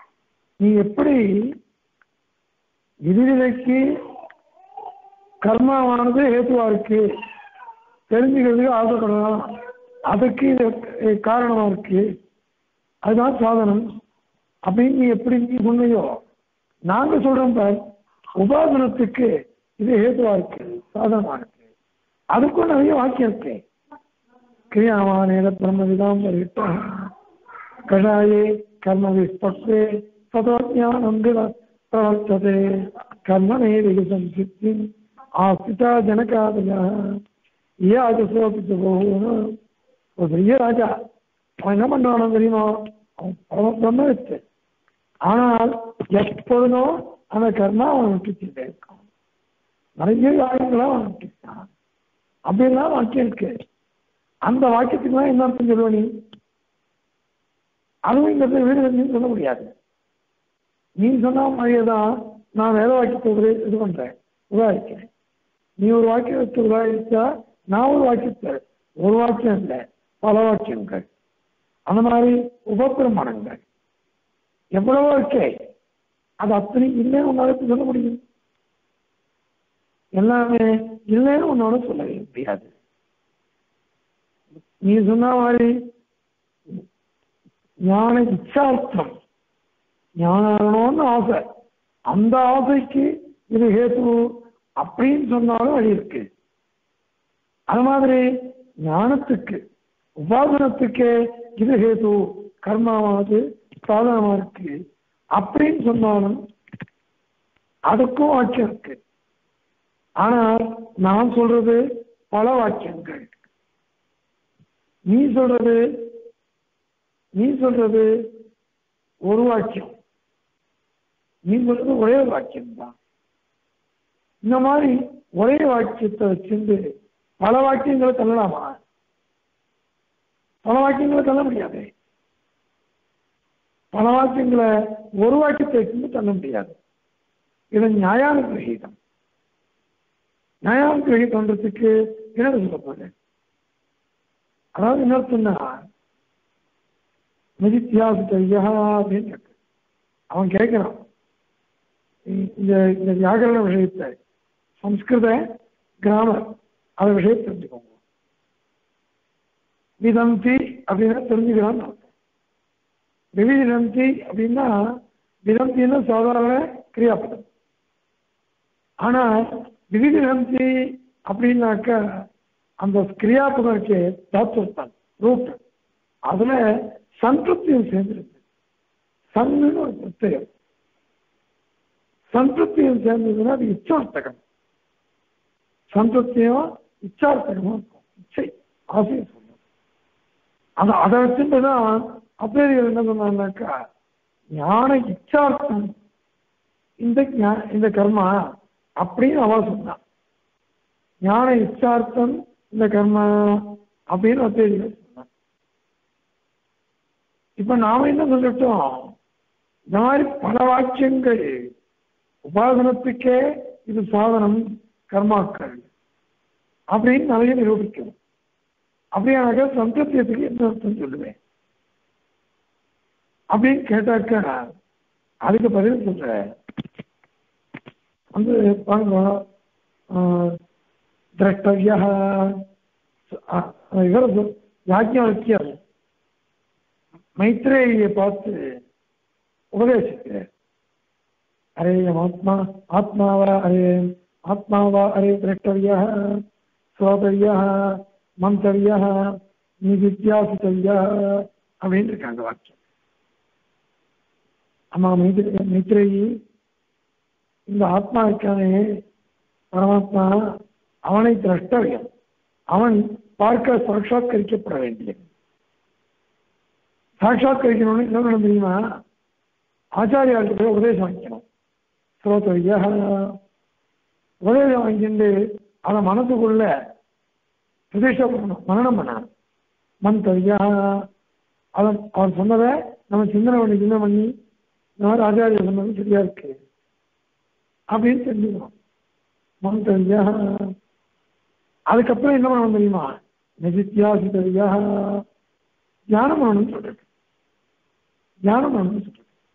நீ எப்படி விதிவிலைக்கு கர்மாவானது ஹேத்துவா இருக்கு தெரிஞ்சுக்கிறதுக்கு ஆசைப்படலாம் அதுக்கு இது காரணமா இருக்கு அதுதான் சாதனம் அப்படின்னு நீ எப்படி நீ சொன்னையோ நாங்க சொல்றோம் பார் உபாசனத்துக்கு இது ஹேதுவா இருக்கு சாதனமா இருக்கு அதுக்கும் நிறைய வாக்கியம் இருக்கு கிரியாவானேன பிரம்மவிதாம் வருகிட்ட கஷாயே கர்ம விஸ்பக்தே ததோ ஞானம் பிரவர்த்ததே கர்மனே விகசம் சித்தி ஆஸ்திதா ஜனகாதயா ஈயாஜசோபி போகணும் ஒரு பெரிய ராஜா அவன் என்ன பண்ணானோ தெரியுமா அவன் பரம பிரம்மவித்து ஆனால் எப்பொழுதும் அந்த கர்மா அவன் விட்டுச்சுட்டே இருக்கான் நிறைய காரியங்களை அவன் விட்டுட்டான் அப்படிலாம் வாக்கியம் இருக்கு அந்த வாக்கியத்துக்குலாம் என்ன அர்த்தம் சொல்லுவ நீ அதுவும் இந்த வீடு நீ சொல்ல முடியாது நீ சொன்ன மாதிரியே தான் நான் வேற வாக்கியத்தை இது பண்றேன் உதாரிக்கிறேன் நீ ஒரு வாக்கியத்தை உதாரிச்சா நான் ஒரு வாக்கியத்தை ஒரு வாக்கியம் இல்லை பல வாக்கியங்கள் அந்த மாதிரி உபப்பிரமாணங்கள் எவ்வளவோ இருக்கே அது அத்தனை இல்லைன்னு உன்னால சொல்ல முடியும் எல்லாமே இல்லைன்னு உன்னோட சொல்லவே முடியாது நீ சொன்ன மாதிரி ஞான இச்சார்த்தம் ஞானம்னு ஆசை அந்த ஆசைக்கு இது ஹேத்து அப்படின்னு சொன்னாலும் வழி இருக்கு அது மாதிரி ஞானத்துக்கு உபாசனத்துக்கு இது ஹேது கர்மாவானது சாதனமா இருக்கு அப்படின்னு சொன்னாலும் அதுக்கும் வாக்கியம் இருக்கு ஆனால் நான் சொல்றது பல வாக்கியங்கள் நீ சொல்றது நீ சொல்றது ஒரு வாக்கியம் நீ சொல்றது ஒரே வாக்கியம் தான் இந்த மாதிரி ஒரே வாக்கியத்தை வச்சிருந்து பல வாக்கியங்களை தள்ளலாமா பல வாக்கியங்களை தள்ள முடியாது பல வாக்கியங்களை ஒரு வாக்கியத்தை வச்சிருந்து தள்ள முடியாது இது நியாயான கிரகீதம் நியாயான கிரகீதம்ன்றதுக்கு என்ன சொல்ல போறேன் அதாவது என்ன சொன்னா நிதித்தியாசித்தையா அப்படின்னு இருக்கு. அவன் கேட்கிறான் இந்த இந்த வியாகரண விஷயத்தை சம்ஸ்கிருத கிராமர் அந்த விஷயத்தை தெரிஞ்சுக்கோங்க விதந்தி அப்படின்னா தெரிஞ்சுக்கிறான்னு அர்த்தம் விவிதந்தி அப்படின்னா விதந்தின்னா சாதாரண கிரியாபதம் ஆனா விவிதந்தி அப்படின்னாக்க அந்த கிரியாபதற்கு தாத்துவத்தான் ரூட் அதுல சந்திருப்தியும் சேர்ந்துருக்கு சன்னு ஒரு பிரத்யம் சந்திருப்தியும் சேர்ந்ததுன்னா அது இச்சார்த்தகம் சந்திருப்தியும் இச்சார்த்தகமா இருக்கும் இச்சை ஆசையை சொல்லும் அது அதை வச்சுட்டு தான் அப்பேரியர் என்ன சொன்னாங்கன்னாக்கா ஞான இச்சார்த்தம் இந்த ஞா- இந்த கர்மா அப்படின்னு அவ சொன்னான் ஞான இச்சார்த்தம் இந்த கர்மா அப்படின்னு அப்பேரியர் சொன்னான் இப்ப நாம என்ன சொல்லிட்டோம் இந்த மாதிரி பல வாக்கியங்கள் உபாசனத்துக்கே இது சாதனம் கர்மாக்கள் அப்படின்னு நிறைய நிரூபிக்கும் அப்படியானாக்க சந்தத்தியத்துக்கு என்ன அர்த்தம் சொல்லுவேன் அப்படின்னு கேட்டாக்கா அதுக்கு பதில் சொல்றேன் வந்து பாருங்க திரஷ்டவியா இவர் யாஜ்ஞவல்யர் மைத்ரேயை பார்த்து உபதேசிக்கிறார் அரே எம் ஆத்மா ஆத்மாவா அரே ஆத்மாவா அரே திரஷ்டவியா சோதரியா மந்தரியா நிதித்தியாசித்தவியா அப்படின்னு இருக்காங்க வாக்கியம் ஆமா மைத்ரே மைத்ரேயி இந்த ஆத்மா இருக்கானே பரமாத்மா அவனை திரஷ்டவியம் அவன் பார்க்க சாட்சாத்கரிக்கப்பட வேண்டியது சாட்சாத்கரிக்கணும்னு என்ன பண்ணணும் தெரியுமா ஆச்சாரியார்கிட்ட போய் உபதேசம் வாங்கிக்கணும் ஸ்ரோதரியா உபதேசம் வாங்கிட்டு அதை மனசுக்குள்ள பிரதேசம் பண்ணணும் மனநம் பண்ணணும் மந்தரியா அவன் அவன் சொன்னதை நம்ம சிந்தனை பண்ணி சிந்தனை பண்ணி இந்த மாதிரி ஆச்சாரியர் சொன்னது சரியா இருக்கு அப்படின்னு தெரிஞ்சுக்கணும் மந்தரியா அதுக்கப்புறம் என்ன பண்ணணும் தெரியுமா நிதித்தியாசிதரியா தியானம் பண்ணணும்னு சொல்றது தியானம் பண்ணணும்னு சொல்றது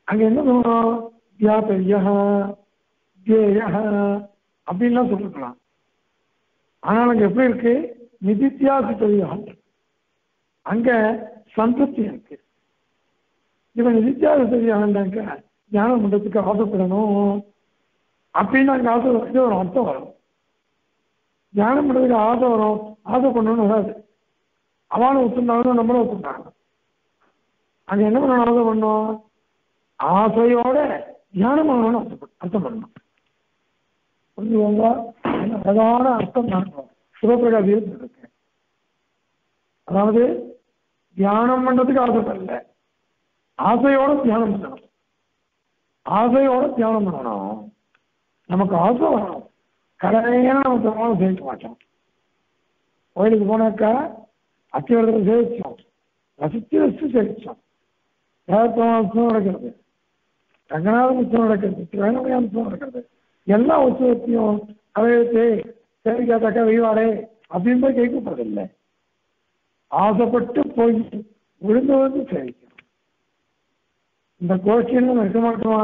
அங்க என்ன சொல்லணும் தியாபையா தியேய அப்படின்லாம் சொல்லிருக்கலாம் ஆனால் அங்க எப்படி இருக்கு நிதித்தியாசித்தவியம் அங்க சந்தத்தி இருக்கு இவன் நிதித்தியாசித்தவியாண்டாக்க தியானம் பண்றதுக்கு ஆசைப்படணும் அப்படின்னு அங்க ஆசை இது ஒரு அர்த்தம் வரும் தியானம் பண்றதுக்கு ஆசை வரும் ஆசை பண்ணணும்னு வராது அவனும் ஒத்துண்டாங்க நம்மளும் ஒத்துண்டாங்க அங்க என்ன பண்ணணும் ஆசை பண்ணணும் ஆசையோட தியானம் பண்ணணும்னு அர்த்தம் அர்த்தம் பண்ணணும் புரிஞ்சுக்கோங்க என்ன அழகான அர்த்தம் நான் சிவபிரகாசி இருக்கு அதாவது தியானம் பண்றதுக்கு ஆசைப்படல ஆசையோட தியானம் பண்ணணும் ஆசையோட தியானம் பண்ணணும் நமக்கு ஆசை வரணும் கடனையான நம்ம பெருமாள் சேவிக்க மாட்டோம் கோயிலுக்கு போனாக்கா அத்தியவரத்தில் சேவிச்சோம் ரசித்து ரசித்து சேவிச்சோம் தேவப்பெருமாள் உற்சவம் நடக்கிறது ரங்கநாத உற்சவம் நடக்கிறது திருவேணமய உற்சவம் நடக்கிறது எல்லா உற்சவத்தையும் அவையத்தை சேவிக்காதாக்கா வெய்வாடே அப்படின்னு போய் கேட்கப்படுறதில்லை ஆசைப்பட்டு போய் விழுந்து வந்து சேவிக்கணும் இந்த கோஷ்டியில் நம்ம இருக்க மாட்டோமா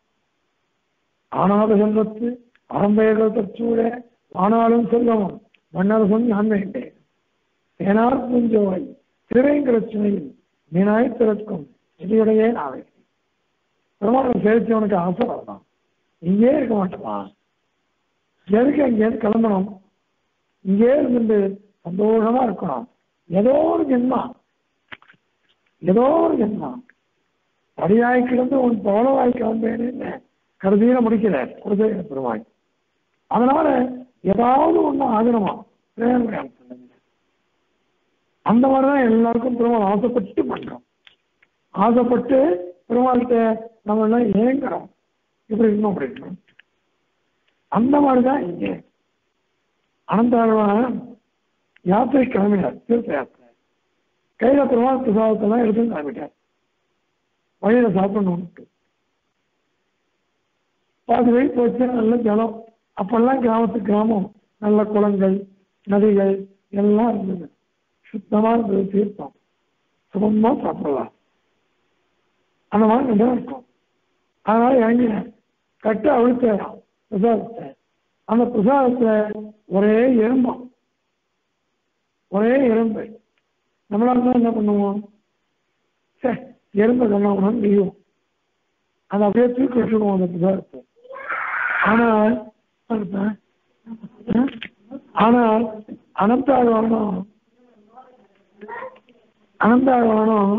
ஆனாத செல்வத்து அறம்பெயர்கள் தச்சூட ஆனாலும் செல்வமும் மன்னரசும் நான் வேண்டேன் ஏனார் பூஞ்சோவை திருவேங்கலட்சுமியில் மீனாய் திறக்கும் இதையுடைய நாவை பெருமாள் சேவிச்சவனுக்கு ஆசை வரலாம் இங்கே இருக்க மாட்டோமா எதுக்கு அங்கேருந்து கிளம்பணும் இங்கே இருந்து சந்தோஷமா இருக்கணும் ஏதோ ஒரு ஜென்மா ஏதோ ஒரு ஜென்மா படியாய் கிடந்து உன் பவளவாய் கிளம்பேன்னு கருதியில முடிக்கல குலதெய்வ பெருமாய் அதனால ஏதாவது ஒண்ணு ஆகணுமா பிரேமம் அந்த மாதிரிதான் எல்லாருக்கும் பெருமாள் ஆசைப்பட்டு பண்றோம் ஆசைப்பட்டு பெருமாள்கிட்ட நம்ம எல்லாம் ஏங்குறோம் இப்படி இருக்கணும் அப்படி இருக்கணும் அந்த மாதிரிதான் இங்கே அனந்தாழ்வான யாத்திரை கிளம்பினார் தீர்த்த யாத்திரை கையில பெருமாள் பிரசாதத்தெல்லாம் எடுத்து கிளம்பிட்டார் வழியில சாப்பிடணும்ட்டு பாதி வழி போச்சு நல்ல ஜலம் அப்பெல்லாம் கிராமத்து கிராமம் நல்ல குளங்கள் நதிகள் எல்லாம் இருந்தது சுத்தமா இருந்தது தீர்த்தம் சுகமா சாப்பிடலாம் அந்த மாதிரி நல்லா இருக்கும் அதனால இறங்கினேன் கட்டு அவிழ்த்தேன் பிரசாதத்தை அந்த பிரசாதத்துல ஒரே எறும்பம் ஒரே எறும்பு நம்மளா இருந்தா என்ன பண்ணுவோம் சே எறும்பு சொன்னோம்னா நீயும் அதை அப்படியே தூக்கி வச்சுக்குவோம் அந்த பிரசாதத்தை ஆனால் ஆனால் அனந்தாழ்வானம் அனந்தாழ்வானம்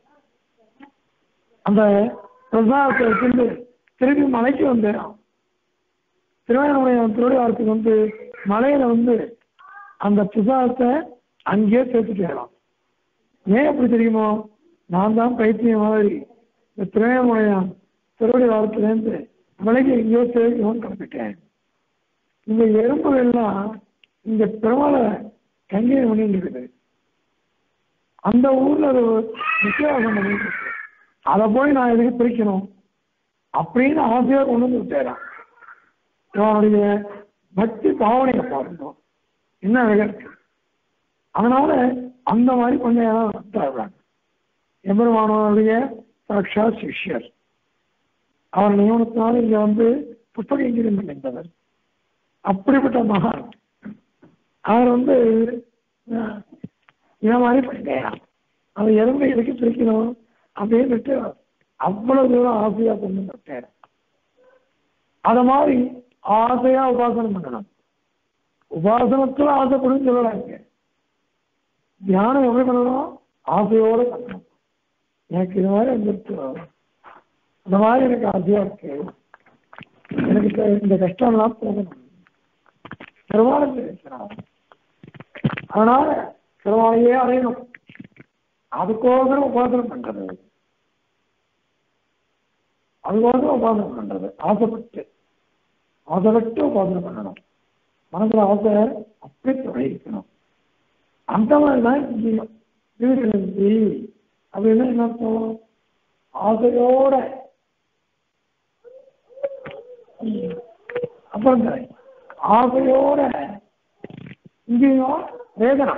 அந்த பிரசாதத்தை வச்சிருந்து திருப்பி மலைக்கு வந்தேன் திருவண்ணாமலையான் திருவிழாவுக்கு வந்து மலையில வந்து அந்த பிரசாதத்தை அங்கேயே சேர்த்துக்கலாம் ஏன் எப்படி தெரியுமோ நான் தான் பைத்தியம் மாதிரி இந்த திருவண்ணாமலையான் திருவடி வாரத்துலேருந்து மலைக்கு எங்கேயோ சேர்க்கணும்னு கிளம்பிட்டேன் இந்த எறும்புகள்லாம் இந்த பெருமாளை கங்கீரம் பண்ணிட்டு இருக்குது அந்த ஊர்ல அது வித்தியாசம் பண்ணிட்டு இருக்கு அதை போய் நான் எதுக்கு பிரிக்கணும் அப்படின்னு ஆசையா கொண்டு வந்து விட்டேறான் இவனுடைய பக்தி பாவனையை பாருங்க என்ன அழகா இருக்கு அதனால அந்த மாதிரி கொஞ்சம் நடத்தாடுறாங்க எம்பெருமானவருடைய சாட்சா சிஷ்யர் அவர் நியமனத்தினால இங்க வந்து புத்தக இங்கிருந்து நின்றவர் அப்படிப்பட்ட மகான் அவர் வந்து அஹ், இந்த மாதிரி பண்ணிட்டேன் அவன் எறும்பை எதுக்கு பிரிக்கணும் அப்படின்னு அவ்வளவு தூரம் ஆசையா கொண்டு விட்டார் அத மாதிரி ஆசையா உபாசனம் பண்ணணும் உபாசனத்துல ஆசைப்படும் சொல்லலாங்க தியானம் எப்படி பண்ணணும் ஆசையோட பண்ணணும் எனக்கு இது மாதிரி வந்துருச்சு அந்த மாதிரி எனக்கு ஆசையா இருக்கு எனக்கு இப்ப இந்த கஷ்டம்லாம் போகணும் பெருமாளுக்கு இருக்கிறான் அதனால பெருமாளையே அடையணும் அதுக்கோசரம் உபாசனம் பண்றது அதுக்கோசரம் உபாசனம் பண்றது ஆசைப்பட்டு ஆசைப்பட்டு உபாசனம் பண்ணணும் மனசுல ஆசை அப்படி தொழிக்கணும் அந்த மாதிரி தான் இங்கேயும் வீடு அப்படின்னா என்ன அர்த்தம் ஆசையோட ம், அப்புறம் தரேன். ஆசையோட இங்கேயும் வேதனை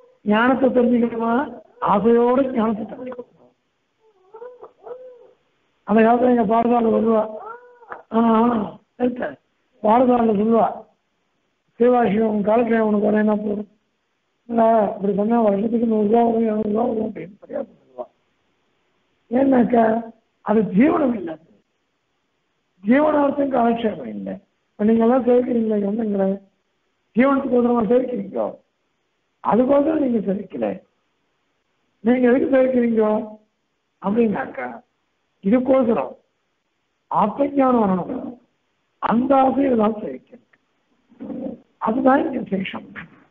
ஞானத்தை தெரிஞ்சுக்கணுமா ஆசையோட ஞானத்தை தெரிஞ்சுக்கணும் அந்த காலத்துல எங்க பாடசாலை சொல்லுவா ஆ இருக்க பாடசாலை சொல்லுவா சிவாசியம் காலத்துல உனக்கு வரேன்னா போதும் இல்லை இப்படி சொன்னா வருஷத்துக்கு நூறுரூவா வரும் இரநூறுவா வரும் அப்படின்னு தெரியாது சொல்லுவா ஏன்னாக்கா அது ஜீவனம் இல்லை ஜீவனார்த்தம் காலக்ஷேபம் இல்லை இப்போ நீங்க எல்லாம் சேவிக்கிறீங்களே என்னங்கிற ஜீவனத்துக்கு ஒருத்தரமா சேவிக்கிறீங்க அதுக்கோசரம் நீங்க சேவிக்கல நீங்க எதுக்கு சேவிக்கிறீங்க அப்படின்னாக்கா இதுக்கோசரம் ஆத்மஞானம் வரணும் அந்த ஆசையை தான் சேவிக்கணும் அதுதான் இங்க சேஷம்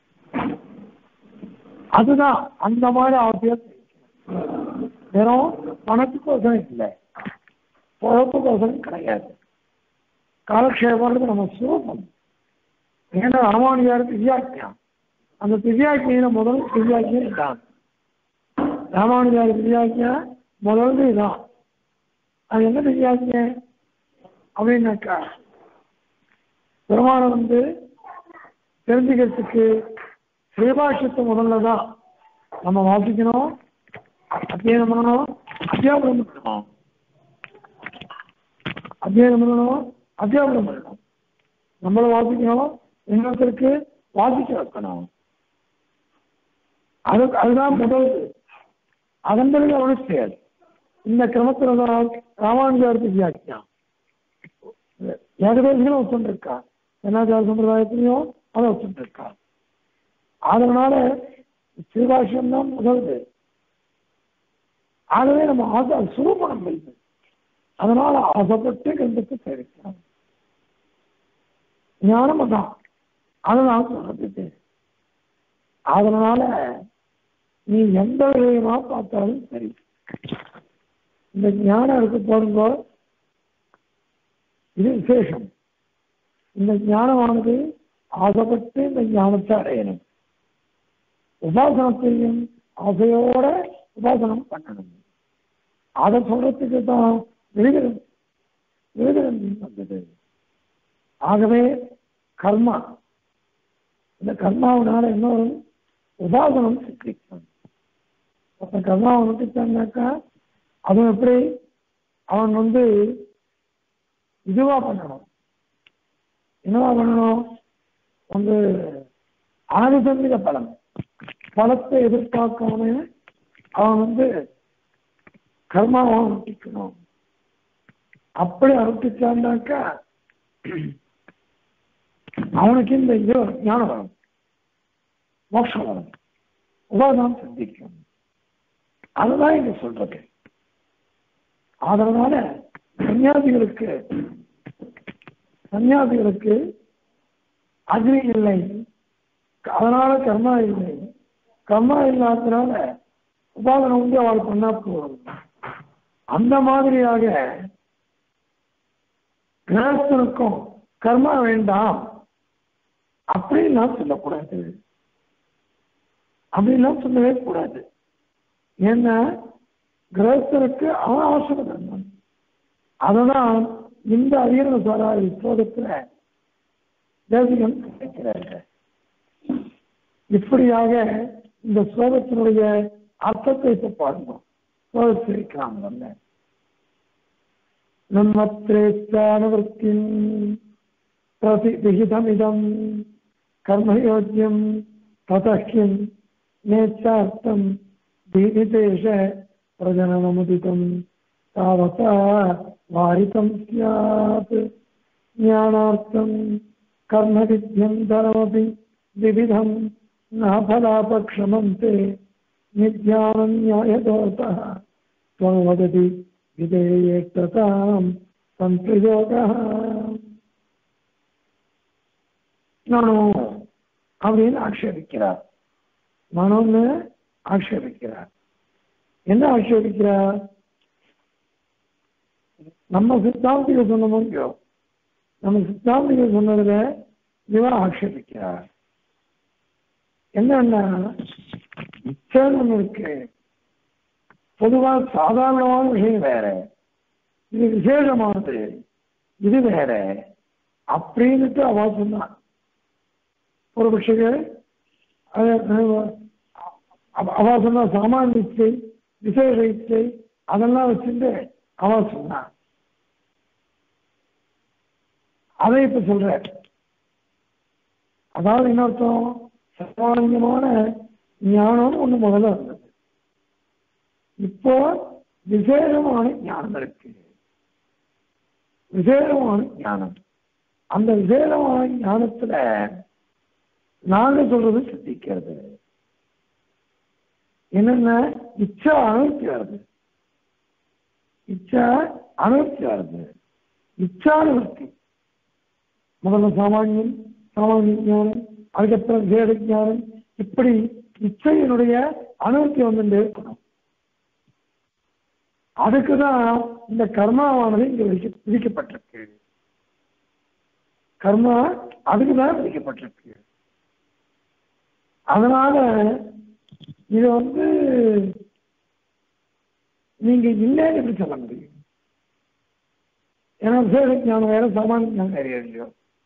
அதுதான் அந்த மாதிரி ஆசையா சேவிக்கணும் வெறும் பணத்துக்கோசரம் இல்லை பொழப்புக்கோசரம் கிடையாது காலக்ஷேபம்ன்றது நம்ம சுரூபம் ஏன்னா ராமானுஜார் திவ்யாக்கியம் அந்த திவ்யாக்கியில முதல் திவ்யாக்கியம் தான் ராமானுஜார் திவ்யாக்கியம் முதல்ல இதான் அது என்ன திவ்யாக்கியம் அப்படின்னாக்கா பெருமானை வந்து தெரிஞ்சுக்கிறதுக்கு ஸ்ரீபாஷ்யத்தை முதல்ல தான் நம்ம வாசிக்கணும் அத்தியனம் பண்ணணும் அத்தியாபனம் பண்ணணும் அத்தியனம் பண்ணணும் அத்தியாபனம் பண்ணணும் நம்மளும் வாசிக்கணும் இன்னொருத்தருக்கு வாசிக்க வைக்கணும் அது அதுதான் முதல் அதன் பிறகு அவனுக்கு செயல் இந்த கிரமத்தில் தான் ராமானுஜாரத்து வியாக்கியம் ஏகதேசிகளும் ஒத்துருக்கா என்னாச்சார சம்பிரதாயத்திலையும் அதை ஒத்துருக்கா அதனால சிவபாஷ்யம் தான் முதல்து ஆகவே நம்ம ஆசை அது சுரூபணம் இல்லை அதனால ஆசைப்பட்டு கிரந்தத்தை சேவிக்கிறோம் ஞானம் அதான் அதுதான் சொல்றது அதனால நீ எந்த விதமா பார்த்தாலும் சரி இந்த ஞானம் இருக்கு பாருங்க இது விசேஷம் இந்த ஞானமானது ஆசைப்பட்டு இந்த ஞானத்தை அடையணும் உபாசனத்தையும் ஆசையோட உபாசனம் பண்ணணும் அதை சொல்றதுக்கு தான் விருதுடன் விருதுடன் வந்தது ஆகவே கர்மா இந்த கர்மாவனால என்ன வரும் உபாசனம் சித்திக்கும் ஒருத்தன் கர்மாவை நுட்டிச்சான்னாக்கா அவன் எப்படி அவன் வந்து இதுவா பண்ணணும் என்னவா பண்ணணும் வந்து ஆதிசந்திக பலம் பலத்தை எதிர்பார்க்காம அவன் வந்து கர்மாவை அனுஷ்டிக்கணும் அப்படி அனுஷ்டிச்சான்னாக்கா அவனுக்கு இந்த இது வரும், ஞானம் வரும் மோட்சம் வரும் உபாதானம் சிந்திக்கும் அதுதான் இங்க சொல்றது அதனால சன்னியாசிகளுக்கு சன்னியாசிகளுக்கு அக்னி இல்லை அதனால கர்மா இல்லை கர்மா இல்லாததுனால உபாதனம் வந்து அவள் பண்ணா போதும் அந்த மாதிரியாக கிரகஸ்தனுக்கும் கர்மா வேண்டாம் அப்படின்லாம் சொல்லக்கூடாது அப்படின்லாம் சொல்லவே கூடாது ஏன்னா கிரகஸ்தனுக்கு அவன் அவசியம் தர்மம் அததான் இந்த அதிகரண சாரா ஸ்லோகத்துல தேசிகன் கிடைக்கிறாங்க இப்படியாக இந்த ஸ்லோகத்தினுடைய அர்த்தத்தை இப்ப பாருங்க ஸ்லோகத்தில் இருக்கிறாங்க நம்மத்ரேச்சானவர்த்தின் பிரதிவிகிதமிதம் கர்மயோக்கியம் ததக்கியம் நேச்சார்த்தம் தீதிதேஷ பிரஜனனமுதிதம் தாவதா வாரிதம் ஸ்யாத் ஞானார்த்தம் கர்மவித்யம் தரமபி விவிதம் நாபலாபக்ஷமந்தே நித்யானம் நியாயதோஷः त्वं वदति விதேயேற்றதாம் சம்பிரயோகா நானும் அப்படின்னு ஆட்சேபிக்கிறார் மனோன்னு ஆட்சேபிக்கிறார் என்ன ஆட்சேபிக்கிறார் நம்ம சித்தாந்திகள் சொன்ன முடியும் நம்ம சித்தாந்திகள் சொன்னதுல இவன் ஆட்சேபிக்கிறார் என்னன்னா இச்சைன்னு ஒண்ணு இருக்கு பொதுவா சாதாரணமான விஷயம் வேற இது விசேஷமானது இது வேற அப்படின்னுட்டு அவ சொன்னான் ஒரு விஷயம் அவ சொன்ன சாமானிய இச்சை விசேஷ இச்சை அதெல்லாம் வச்சுட்டு அவன் சொன்னான் அதை இப்ப சொல்ற அதாவது என்ன அர்த்தம் சர்வானந்தமான ஞானம் ஒண்ணு முதல்ல இருந்தது இப்போ விசேஷமான ஞானம் இருக்கு விசேஷமான ஞானம் அந்த விசேஷமான ஞானத்துல நாங்க சொல்றது சித்திக்கிறது என்னென்ன இச்சா அனுபத்தி வருது இச்சா அனுபத்தி வருது இச்சானுபத்தி முதல்ல சாமானியம் சாமானிய ஞானம் அதுக்கப்புறம் விசேட ஞானம் இப்படி இச்சையினுடைய அனுபத்தி வந்துட்டே இருக்கணும் அதுக்குதான் இந்த கர்மாவானது இங்க விதிக்க விதிக்கப்பட்டிருக்கு கர்மா அதுக்கு தான் விதிக்கப்பட்டிருக்கு அதனால இது வந்து நீங்க இல்லைன்னு எப்படி சொல்ல முடியும் ஏன்னா விசேஷ ஞானம் வேற சாமானிய ஞானம் வேற இல்லையோ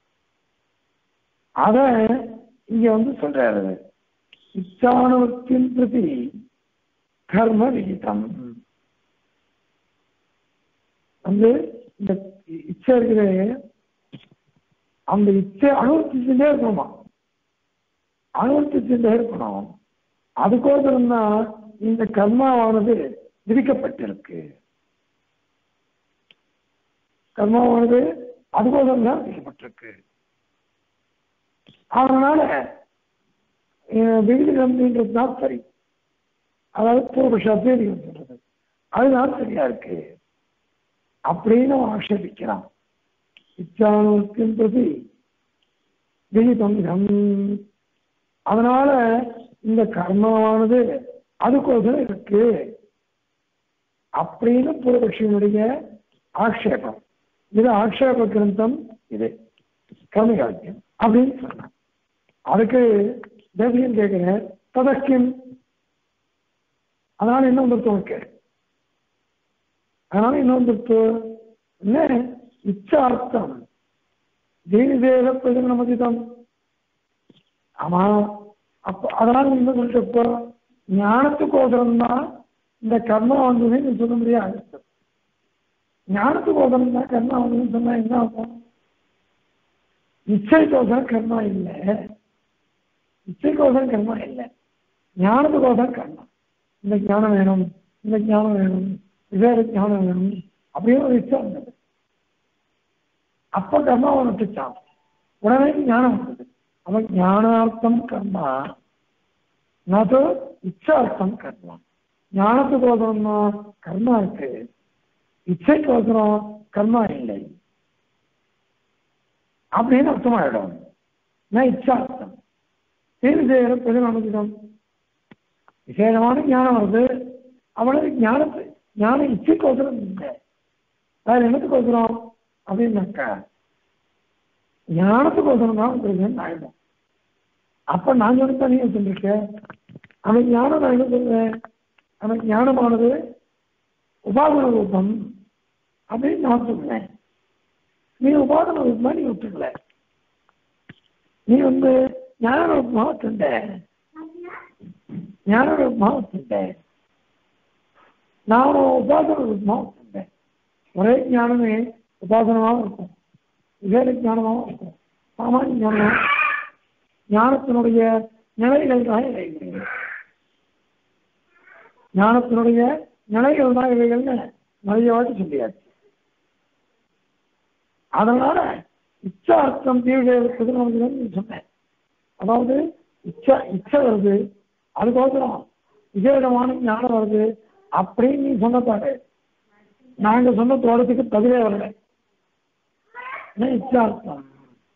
அத இங்க வந்து சொல்றாரு இச்சானுவத்தின் பிரதி கர்ம விகிதம் வந்து இந்த இச்சை இருக்கிற அந்த இச்சை அனுபவிச்சுட்டே இருக்கணுமா அனுபவிச்சுட்டே இருக்கணும் அதுக்கோசரம் தான் இந்த கர்மாவானது விதிக்கப்பட்டிருக்கு கர்மாவானது அதுக்கோசரம் தான் விதிக்கப்பட்டிருக்கு அதனால விகிதம்ன்றது தான் சரி அதாவது பூர்வபட்சத்தே நீங்க சொல்றது அதுதான் சரியா இருக்கு அப்படின்னு அவன் ஆட்சேபிக்கிறான் இச்சானுவத்தின் பிரதி விகிதம் அதனால இந்த கர்மாவானது அதுக்கோசரம் இருக்கு அப்படின்னு பூர்வபக்ஷியனுடைய ஆக்ஷேபம் இது ஆக்ஷேப கிரந்தம் இது கர்மகாக்கியம் அப்படின்னு சொன்னான் அதுக்கு தேசியம் கேட்கிறேன் ததக்கியம் அதனால என்ன வந்துருத்து உனக்கு அதனால என்ன வந்துருத்து என்ன இச்சார்த்தம் தீனிதேக பிரதிநமதிதம் ஆமா அப்ப அதனால நீ என்ன சொல்லிட்டு ஞானத்துக்கோசரம் தான் இந்த கர்மா வந்ததுன்னு நீ சொல்ல முடியாது ஞானத்துக்கோசரம் தான் கர்மா வந்ததுன்னு சொன்னா என்ன ஆகும் இச்சைக்கோசரம் கர்மா இல்லை இச்சைக்கோசரம் கர்மா இல்லை ஞானத்துக்கோசரம் கர்மா இந்த ஞானம் வேணும் இந்த ஞானம் வேணும் விவேக ஞானம் வேணும் அப்படின்னு ஒரு இச்சை வந்தது அப்ப கர்மா வந்துச்சான் உடனே ஞானம் வந்தது அவன் ஞானார்த்தம் கர்மா நது இச்சார்த்தம் கர்மா ஞானத்துக்கோசரம் தான் கர்மா இருக்கு இச்சைக்கோசரம் கர்மா இல்லை அப்படின்னு அர்த்தமாயிடும் நான் இச்சார்த்தம் தீர்வு செய்கிற பிரதிநமதிதம் விசேஷமான ஞானம் வருது அவனுக்கு ஞானத்து ஞானம் இச்சைக்கோசரம் இல்லை வேற என்னத்துக்கோசரம் அப்படின்னாக்கா ஞானத்துக்கோசரம் தான் உங்களுக்கு ஆயிடும் அப்ப நான் சொன்ன நீ சொல்லிருக்க அவன் ஞானம் நான் என்ன சொல்றேன் அவன் ஞானமானது உபாதன ரூபம் அப்படின்னு நான் சொல்றேன் நீ உபாதன ரூபமா நீ விட்டுக்கல நீ வந்து ஞான ரூபமா விட்டுண்ட ஞான ரூபமா விட்டுண்ட நானும் உபாசன ரூபமா விட்டுண்டேன் ஒரே ஞானமே உபாசனமாகவும் இருக்கும் விவேக ஞானமாகவும் இருக்கும் சாமானிய ஞானம் ஞானத்தினுடைய நிலைகள் தான் இவைகள் ஞானத்தினுடைய நிலைகள் தான் இவைகள்னு நிறைய வாட்டி சொல்லியாச்சு அதனால இச்சார்த்தம் தீவிர நமக்கு சொன்னேன் அதாவது இச்சா இச்சை வருது அதுக்கோசரம் விசேடமான ஞானம் வருது அப்படின்னு நீ சொன்னதாரு நாங்க சொன்ன தோட்டத்துக்கு பதிலே வரல இச்சார்த்தம்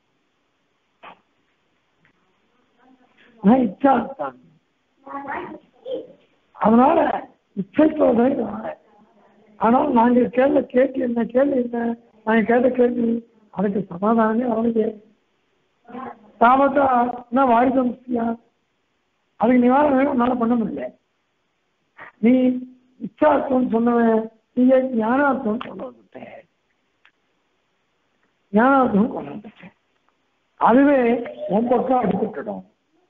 இச்சார்த்தம் அதனால இச்சைத்தோதை ஆனால் நாங்கள் கேள்வி கேட்டு என்ன கேள்வி என்ன நாங்க கேட்ட கேள்வி அதுக்கு சமாதானமே வரலையே தாமத்தா என்ன வாய் சமஸ்தியா அதுக்கு நிவாரணம் வேணும் உன்னால பண்ண முடியல நீ இச்சார்த்தம் சொன்னவன் நீங்க ஞானார்த்தம் கொண்டு வந்துட்டேன் ஞானார்த்தம் கொண்டு வந்துட்டேன் அதுவே உன் பக்கம் அடிபட்டுடும்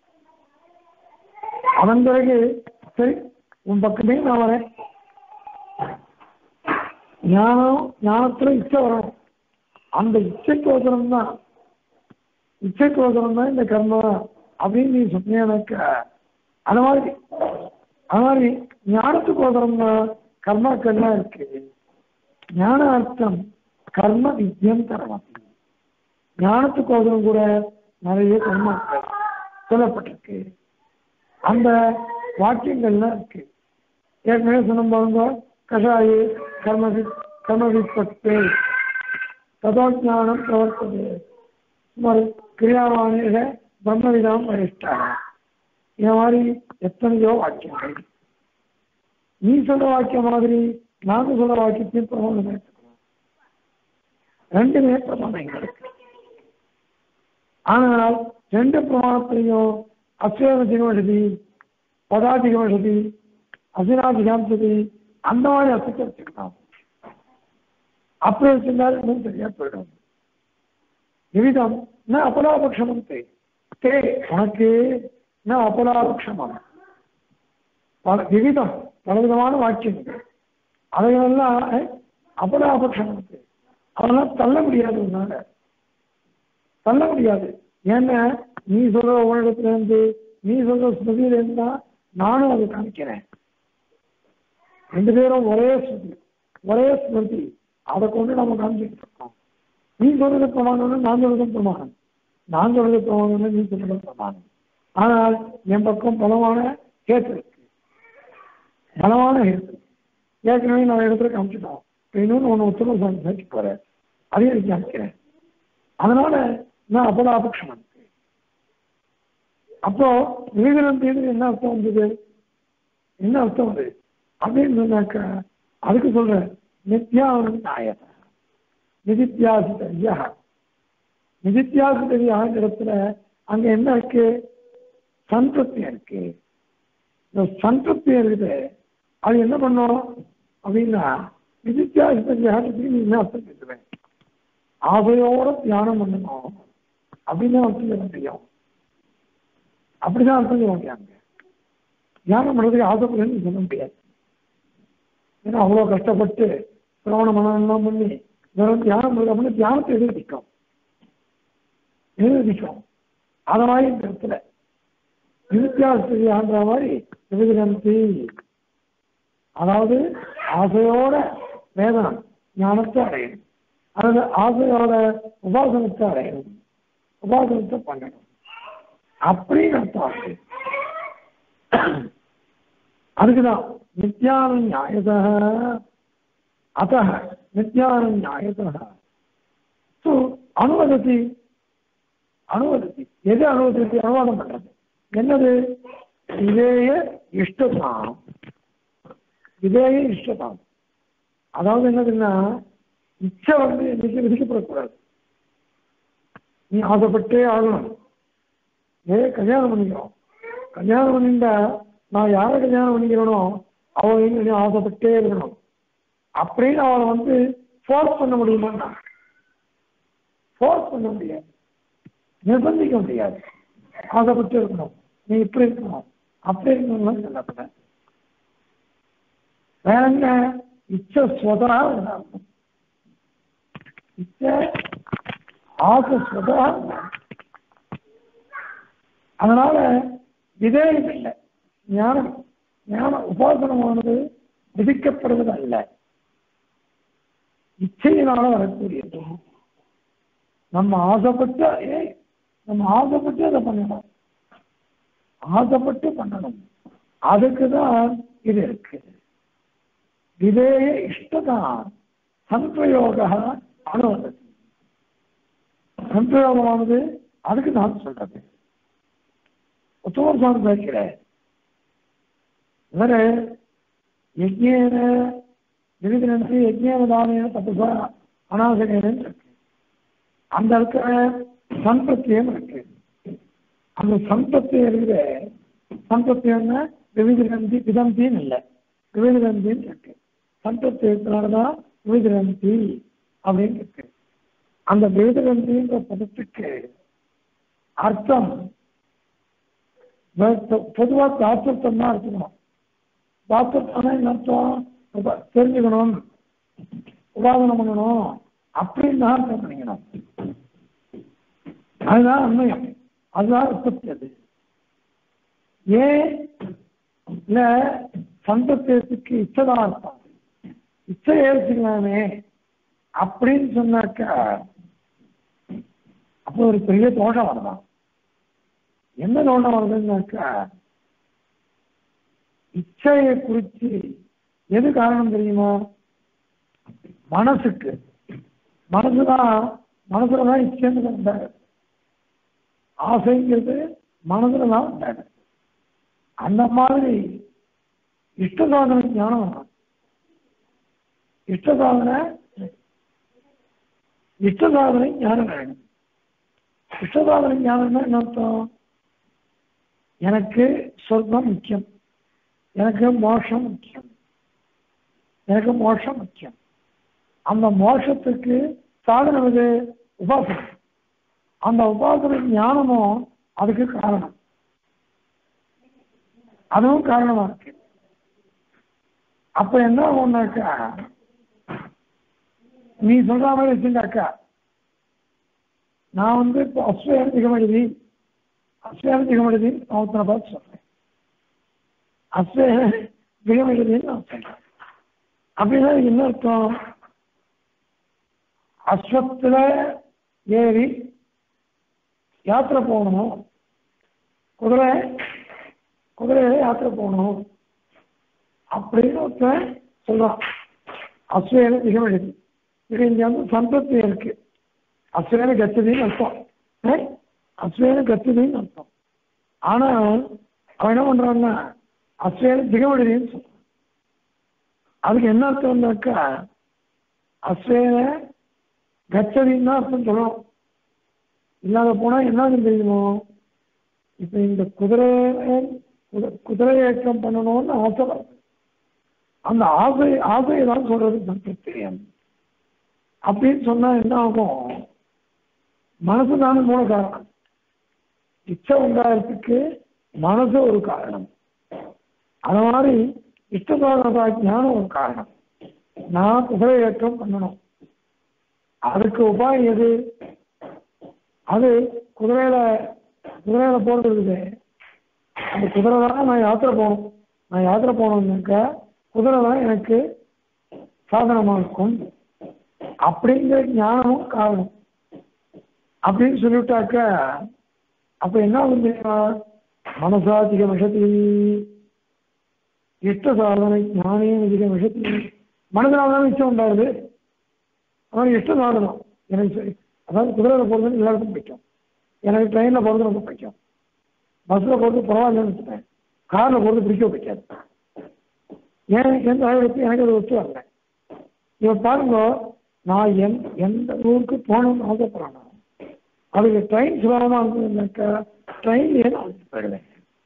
அவன் பிறகு சரி உன் பக்கமே நான் வரேன் ஞானம் ஞானத்துல இச்சை வரணும் அந்த இச்சைக்கோசரம் தான் இச்சைக்கோசரம் தான் இந்த கர்மம் அப்படின்னு நீ சொன்னேனாக்க அது மாதிரி அது மாதிரி ஞானத்துக்கோசரம் தான் கர்மாக்கள்லாம் இருக்கு ஞான அர்த்தம் கர்ம வித்யம் தரமதி ஞானத்துக்கோசரம் கூட நிறைய கர்மாக்கள் சொல்லப்பட்டிருக்கு அந்த வாக்கியங்கள்லாம் இருக்கு ஏற்கனவே சொன்ன பாருங்க கஷாயி கர்மவி கர்மவிப்பட்டு ததோஜானம் பிரவர்த்தது சுமார் கிரியாவானேக பிரம்மவிதம் வரிஷ்டாக இந்த மாதிரி எத்தனையோ வாக்கியங்கள் நீ சொல்ற வாக்கியம் மாதிரி நாங்க சொல்ற வாக்கியத்தையும் பிரமாணம் எடுத்துக்கணும் ரெண்டுமே பிரமாணம் எங்களுக்கு ஆனால் ரெண்டு பிரமாணத்திலையும் அஸ்வேதிகமஷதி பதாதிகமஷதி அசினாதிகாம்சதி அந்த மாதிரி அசத்தை வச்சுக்கலாம் அப்படி வச்சிருந்தாலும் இன்னும் சரியா போயிடும் விவிதம் ந அபலாபக்ஷமம் தே தே உனக்கு ந அபலாபக்ஷமம் பல விவிதம் பலவிதமான வாக்கியங்கள் அதையெல்லாம் அபலாபக்ஷமம் தே அதெல்லாம் தள்ள முடியாது உன்னால தள்ள முடியாது ஏன்னா நீ சொல்ற உலகத்துல இருந்து நீ சொல்ற ஸ்மிருதியில இருந்தா நானும் அதை காமிக்கிறேன் ரெண்டு பேரும் ஒரே ஸ்மிருதி ஒரே ஸ்மிருதி அதை கொண்டு நம்ம காமிச்சிட்டு இருக்கோம் நீ சொல்றது பிரமாணம்னு நான் சொல்றது பிரமாணம் நான் சொல்றது பிரமாணம்னு நீ சொல்றது பிரமாணம் ஆனால் என் பக்கம் பலமான கேட்டு இருக்கு பலமான ஹேத்து ஏற்கனவே நான் இடத்துல காமிச்சிட்டோம் இப்போ இன்னொன்று ஒன்று உத்தரவு சேர்த்து போறேன் அதையும் எனக்கு காமிக்கிறேன் அதனால நான் அபலாபக்ஷம் இருக்கு அப்போ விவேகனம் தேர்தல் என்ன அர்த்தம் வந்தது என்ன அர்த்தம் அது அப்படின்னு சொன்னாக்கா அதுக்கு சொல்றேன் நித்யாவனம் நாயக நிதித்தியாசிதரியா நிதித்தியாசிதரியா இடத்துல அங்க என்ன இருக்கு சந்திருப்தி இருக்கு இந்த சந்திருப்தி இருக்குது அது என்ன பண்ணும் அப்படின்னா நிதித்தியாசிதரியாட்டுக்கு நீ என்ன அர்த்தம் பேசுவேன் ஆசையோட தியானம் பண்ணணும் அப்படின்னு அர்த்தம் சொல்ல முடியும் அப்படிதான் அர்த்தம் சொல்ல முடியாங்க தியானம் பண்ணுறதுக்கு ஆசைப்படுறேன்னு சொல்ல முடியாது ஏன்னா அவ்வளோ கஷ்டப்பட்டு சிரவண மனநெல்லாம் பண்ணி வெறும் தியானம் பண்ணுறது அப்படின்னு தியானத்தை எழுதிக்கும் எழுதிக்கும் அத மாதிரி இந்த இடத்துல நிருத்தியாசிரியான்ற மாதிரி விவிதந்தி அதாவது ஆசையோட வேதனம் ஞானத்தை அடையணும் அதாவது ஆசையோட உபாசனத்தை அடையணும் உபாசனத்தை பண்ணணும் அப்படின்னு அர்த்தம் இருக்கு அதுக்குதான் நித்யான நியாயத அத்த நித்யான நியாயத ஸோ அனுவதத்தி அனுவதத்தி எது அனுவதத்தி அனுவாதம் பண்றது என்னது இதேய இஷ்டதாம் இதேய இஷ்டதாம் அதாவது என்னதுன்னா இச்சை வந்து இன்னைக்கு விதிக்கப்படக்கூடாது நீ ஆசைப்பட்டே ஆகணும் ஏ கல்யாணம் பண்ணிக்கிறோம் கல்யாணம் பண்ணிட்டா நான் யாரை கல்யாணம் பண்ணிக்கிறேனோ அவன் நீ ஆசைப்பட்டே இருக்கணும் அப்படின்னு அவளை வந்து ஃபோர்ஸ் பண்ண முடியுமா ஃபோர்ஸ் பண்ண முடியாது நிர்பந்திக்க முடியாது ஆசைப்பட்டு இருக்கணும் நீ இப்படி இருக்கணும் அப்படி இருக்கணும்னு சொல்லப்பட வேற என்ன இச்ச ஸ்வதா உண்டாகும் இச்ச ஆசை ஸ்வதா உண்டாகும் அதனால விதேயம் இல்லை ஞானம் ஞான உபாசனமானது விதிக்கப்படுவது அல்ல இச்சையினால வரக்கூடியது நம்ம ஆசைப்பட்டு ஏய் நம்ம ஆசைப்பட்டு அதை பண்ணணும் ஆசைப்பட்டு பண்ணணும் அதுக்கு தான் இது இருக்கு விதேய இஷ்டதான் சம்பிரயோக அனுவதம் சம்பிரயோகமானது அதுக்கு நான் சொல்றது உத்தமர் சுவாமி பேசுகிற இவரு யஜ்யேன விவிதனத்து யஜ்யேன தானேன தப்புசா அனாசகேனு இருக்கு அந்த இடத்துல சம்பத்தியம் இருக்கு அந்த சம்பத்தியம் இருக்கிற சம்பத்தியம்னா விவிதனந்தி விதந்தின்னு இல்லை விவிதனந்தின்னு இருக்கு சம்பத்தியத்தினாலதான் விவிதனந்தி அப்படின்னு இருக்கு அந்த விவிதனந்தின்ற பதத்துக்கு அர்த்தம் பொதுவாக தாத்தத்தம் தான் இருக்கணும் தாத்தத்தம்னா என்ன அர்த்தம் தெரிஞ்சுக்கணும் உபாதனம் பண்ணணும் அப்படின்னு தான் அர்த்தம் பண்ணிக்கணும் அதுதான் உண்மையம் அதுதான் உற்பத்தி அது ஏன் இல்ல சந்தத்தேசத்துக்கு இச்சதான் அர்த்தம் இச்சை ஏற்றுக்கலாமே அப்படின்னு சொன்னாக்கா அப்போ ஒரு பெரிய தோஷம் வரலாம் என்ன தோஷம் வருதுன்னாக்கா இச்சையை குறித்து எது காரணம் தெரியுமா மனசுக்கு மனசுதான் மனசுலதான் இச்சைன்னு உண்டாகுது ஆசைங்கிறது மனசுல தான் உண்டாகுது அந்த மாதிரி இஷ்ட சாதன ஞானம் வேணும். இஷ்ட சாதனை இஷ்ட சாதனை ஞானம் வேணும் இஷ்ட சாதனை ஞானம்னா என்ன அர்த்தம் எனக்கு சொர்க்கம் முக்கியம் எனக்கு மோட்சம் முக்கியம் எனக்கு மோட்சம் முக்கியம் அந்த மோட்சத்துக்கு சாதனம் இது உபாசனை அந்த உபாசனை ஞானமும் அதுக்கு காரணம் அதுவும் காரணமா இருக்கு அப்ப என்ன ஆகும்னாக்கா நீ சொல்ற மாதிரி வச்சுட்டாக்கா நான் வந்து இப்போ அஸ்வேன திகமழுதி அஸ்வேன திகமழுதி நான் ஒருத்தனை பார்த்து சொல்றேன் அஸ்வேன திகமழுதின்னு நான் சொல்றேன் அப்படின்னா இதுக்கு என்ன அர்த்தம் அஸ்வத்துல ஏறி யாத்திரை போகணும் குதிரை குதிரையில யாத்திரை போகணும் அப்படின்னு ஒருத்தன் சொல்றான் அஸ்வேன திகமழுதி இது இங்க வந்து சந்தத்தி இருக்கு அஸ்வேன கச்சதின்னு அர்த்தம் ஏ? அஸ்வேன கச்சதின்னு அர்த்தம் ஆனா அவன் என்ன பண்றான்னா அஸ்வேன திகமழுதின்னு சொல்றான் அதுக்கு என்ன அர்த்தம்னாக்கா அஸ்வேன கச்சதின்னு தான் அர்த்தம் சொல்லணும் இல்லாத போனா என்ன தெரியுமோ இப்ப இந்த குதிரை குத- குதிரை இயக்கம் பண்ணணும்னு ஆசை வருது அந்த ஆசை ஆசையை தான் சொல்றது சங்கத்திரியம் அப்படின்னு சொன்னா என்ன ஆகும் மனசு தானே மூல காரணம் இச்சை உண்டாகிறதுக்கு மனசு ஒரு காரணம் அது மாதிரி இஷ்டபாதா ஞானம் ஒரு காரணம் நான் குதிரை ஏற்றம் பண்ணணும் அதுக்கு உபாயம் எது அது குதிரையில குதிரையில போறது இருக்குது அந்த குதிரை தான் நான் யாத்திரை போகணும் நான் யாத்திரை போனோம்னாக்கா குதிரை தான் எனக்கு சாதனமாக இருக்கும் அப்படிங்கிற ஞானமும் காரணம் அப்படின்னு சொல்லிவிட்டாக்க அப்ப என்ன ஆகும் தெரியுமா மனசாதிக விஷத்தி இஷ்ட சாதனை ஞானே அதிக விஷத்தி மனதினால தான் இஷ்டம் உண்டாகுது அதான் இஷ்ட சாதனம் எனக்கு சரி அதாவது குதிரையில போகிறது எல்லாருக்கும் பிடிக்கும் எனக்கு ட்ரெயினில் போகிறது ரொம்ப பிடிக்கும் பஸ்ஸில் போகிறது பரவாயில்லன்னு வச்சுட்டேன் காரில் போகிறது பிடிக்க பிடிக்காது ஏன் எந்த அளவுக்கு எனக்கு அது ஒத்து வரல இவன் பாருங்க நான் எந் எந்த ஊருக்கு போகணும்னு ஆசைப்படுறேன் அதுக்கு ட்ரெயின் சுலபமாக இருந்ததுனாக்கா ட்ரெயின்லேயே நான் வந்து போயிடுவேன்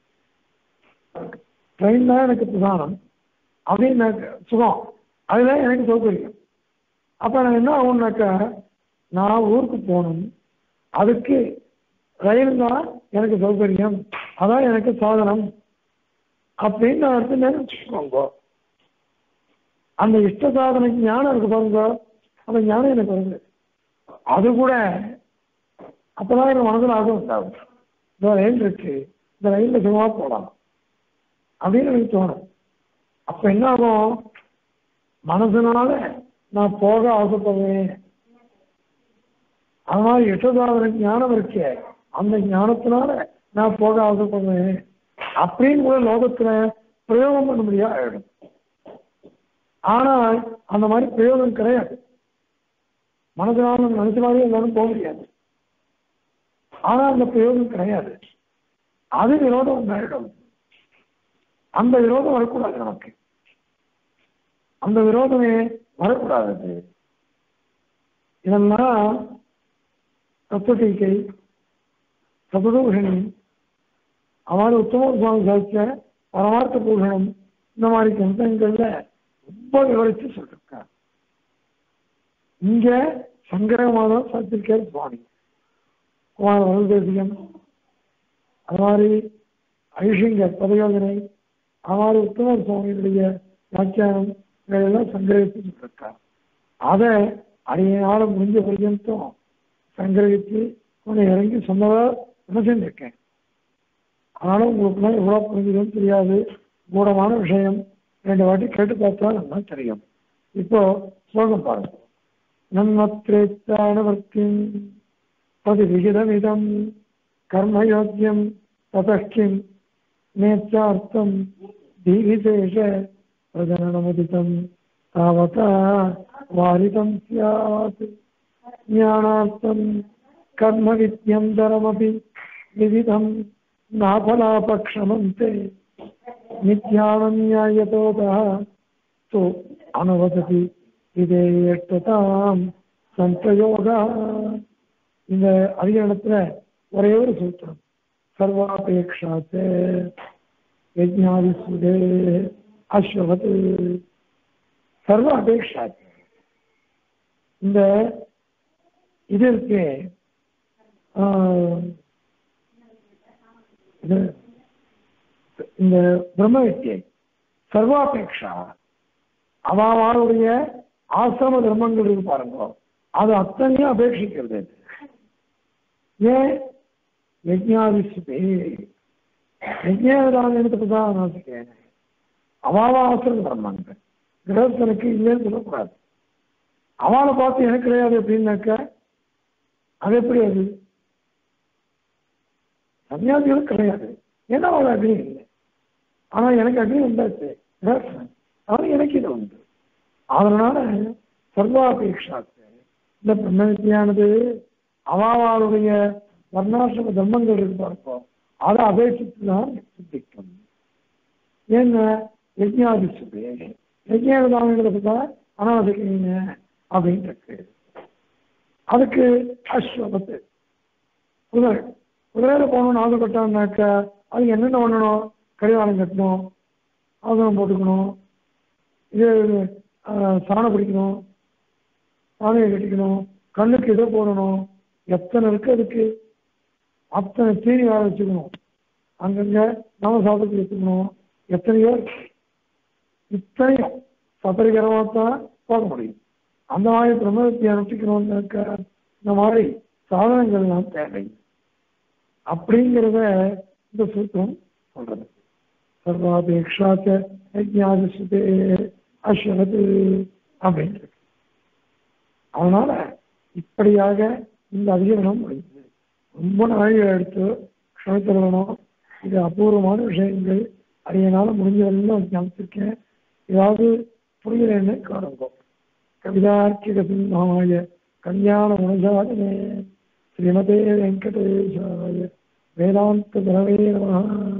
ட்ரெயின் தான் எனக்கு பிரதானம் அப்படின்னு எனக்கு சுகம் அதுதான் எனக்கு சௌகரியம் அப்போ நான் என்ன ஆகும்னாக்கா நான் ஊருக்கு போகணும் அதுக்கு ரயில் தான் எனக்கு சௌகரியம் அதான் எனக்கு சாதனம் அப்படின்னு நான் அடுத்து நினைச்சுக்கோங்க அந்த இஷ்ட சாதனை ஞானம் இருக்கு பாருங்க அந்த ஞானம் எனக்கு வருது அது கூட அப்பதான் எனக்கு மனதில் ஆகும் உண்டாகும் இந்த ரயில் இருக்கு இந்த ரயிலில் சும்மா போகலாம் அப்படின்னு எனக்கு தோணும் அப்ப என்ன ஆகும் மனசுனால நான் போக ஆசைப்படுவேன் அதனால இஷ்டசாதன ஞானம் இருக்கே அந்த ஞானத்தினால நான் போக ஆசைப்படுவேன் அப்படின்னு கூட லோகத்துல பிரயோகம் பண்ண முடியாது ஆயிடும் ஆனால் அந்த மாதிரி பிரயோகம் கிடையாது மனதினால மனசு மாதிரி எல்லாரும் போக முடியாது ஆனா அந்த பிரயோகம் கிடையாது அது விரோதம் உண்டாயிடும் அந்த விரோதம் வரக்கூடாது நமக்கு அந்த விரோதமே வரக்கூடாது அது. இதெல்லாம் தத்துவீக்கை சதுதூஷணி அவ்வாறு உத்தம சுவாமி சாதிச்ச பரமார்த்த பூஷணம் இந்த மாதிரி கிரந்தங்கள்ல ரொம்ப விவரிச்சு சொல்லிருக்கார் இங்க சங்கரமாக சாதிச்சிருக்கார் சுவாமி குமார வரதேசியம் அது மாதிரி ஐஷிங்கர் பதயோஜனை அது மாதிரி உத்தம சுவாமியுடைய வியாக்கியானம் இதையெல்லாம் சங்கரித்து சொல்லிருக்கார் அதை அடியினால முடிஞ்ச பர்யந்தம் சங்கிரகித்து கொஞ்சம் இறங்கி சொன்னதா என்ன செஞ்சிருக்கேன் அதனால உங்களுக்குலாம் எவ்வளோ புரிஞ்சுதுன்னு தெரியாது கூடமான விஷயம் ரெண்டு வாட்டி கேட்டு பார்த்தா நல்லா தெரியும் இப்போ ஸ்லோகம் பாருங்க நன்மத்ரேத்தானவர்த்தின் பதி விகிதமிதம் கர்மயோக்கியம் ததக்கிம் நேச்சார்த்தம் தீவிசேஷ பிரஜனனமுதிதம் தாவதா வாரிதம் ஸ்யாத் ஞானார்த்தம் கர்ம வித்யந்தரமபி விவிதம் நாபலாபக்ஷமந்தே நித்யானந்யாயதோதः தோ அனுவததி இதேயட்டதாம் சந்தயோகா இந்த அதிகரணத்துல ஒரே ஒரு சூத்திரம் சர்வாபேட்சாத்தே யஜ்ஞாதிசுதே அஸ்வத் சர்வ அபேட்சாத்தே இந்த இது இருக்கே ஆஹ், இது இந்த பிரம்ம வித்தியை சர்வாபேட்சா அவளுடைய ஆசிரம தர்மங்கள் இருக்கு பாருங்க அது அத்தனையும் அபேட்சிக்கிறது ஏன் யஜ்ஞாதிசுதே யஜ்ஞாதானத்துக்கு தான் நாசிக்கிறேன் அவாவா ஆசிரம தர்மங்கள் கிரகஸ்தனுக்கு இல்லைன்னு சொல்லக்கூடாது அவளை பார்த்து எனக்கு கிடையாது அப்படின்னாக்கா அது எப்படி அது சன்னியாசிகளும் கிடையாது ஏன்னா அவள் அக்னி இல்லை ஆனா எனக்கு அக்னி உண்டாச்சு கிரகஸ்தன் ஆனா எனக்கு இது உண்டு அதனால சர்வாபேட்சாத்து இந்த பிரம்ம வித்தியானது அவாவாளுடைய வர்ணாசிரம தர்மங்கள் இருக்கு பார்ப்போம் அதை அபேட்சித்து தான் சித்திக்கும் ஏன்னா யஜ்ஞாதி சுபே யஜ்ஞானதானங்களுக்கு தான் அனாதிக்கிறீங்க அப்படின்னு இருக்கு அதுக்கு அஸ்வபத்து குதிரை குதிரையில போகணும்னு ஆசைப்பட்டான்னாக்கா அது என்னென்ன பண்ணணும் கடிவாளம் கட்டணும் ஆசனம் போட்டுக்கணும் இது ஆஹ், சாணம் பிடிக்கணும் சாணியை கட்டிக்கணும் கண்ணுக்கு இதை போடணும் எத்தனை இருக்கு அதுக்கு அத்தனை தீனி வேலை வச்சுக்கணும் அங்கங்க நவ சாதத்துக்கு வச்சுக்கணும் எத்தனையோ இருக்கு இத்தனையும் சபரிகரமாக தான் போக முடியும் அந்த மாதிரி பிரம்மத்தை அனுஷ்டிக்கணும்னாக்கா இந்த மாதிரி சாதனங்கள் எல்லாம் தேவை அப்படிங்கிறத இந்த சூத்திரம் சொல்றது சர்வாபேக்ஷாச்ச யஜ்ஞாதிசுதே அஸ்வனது அப்படின்னு இருக்கு அதனால இப்படியாக இந்த அதிகரணம் முடிஞ்சது ரொம்ப நாளைகள் எடுத்து க்ஷமித்திருக்கணும் இது அபூர்வமான விஷயங்கள் அரியனால முடிஞ்சதெல்லாம் ஞாபகத்திருக்கேன் ஏதாவது புரியலன்னு காணுங்க கவிதார்க்கிக சிம்ஹாய கல்யாண குணசாதனே ஸ்ரீமதே வெங்கடேஷாய வேதாந்த குரவே நமः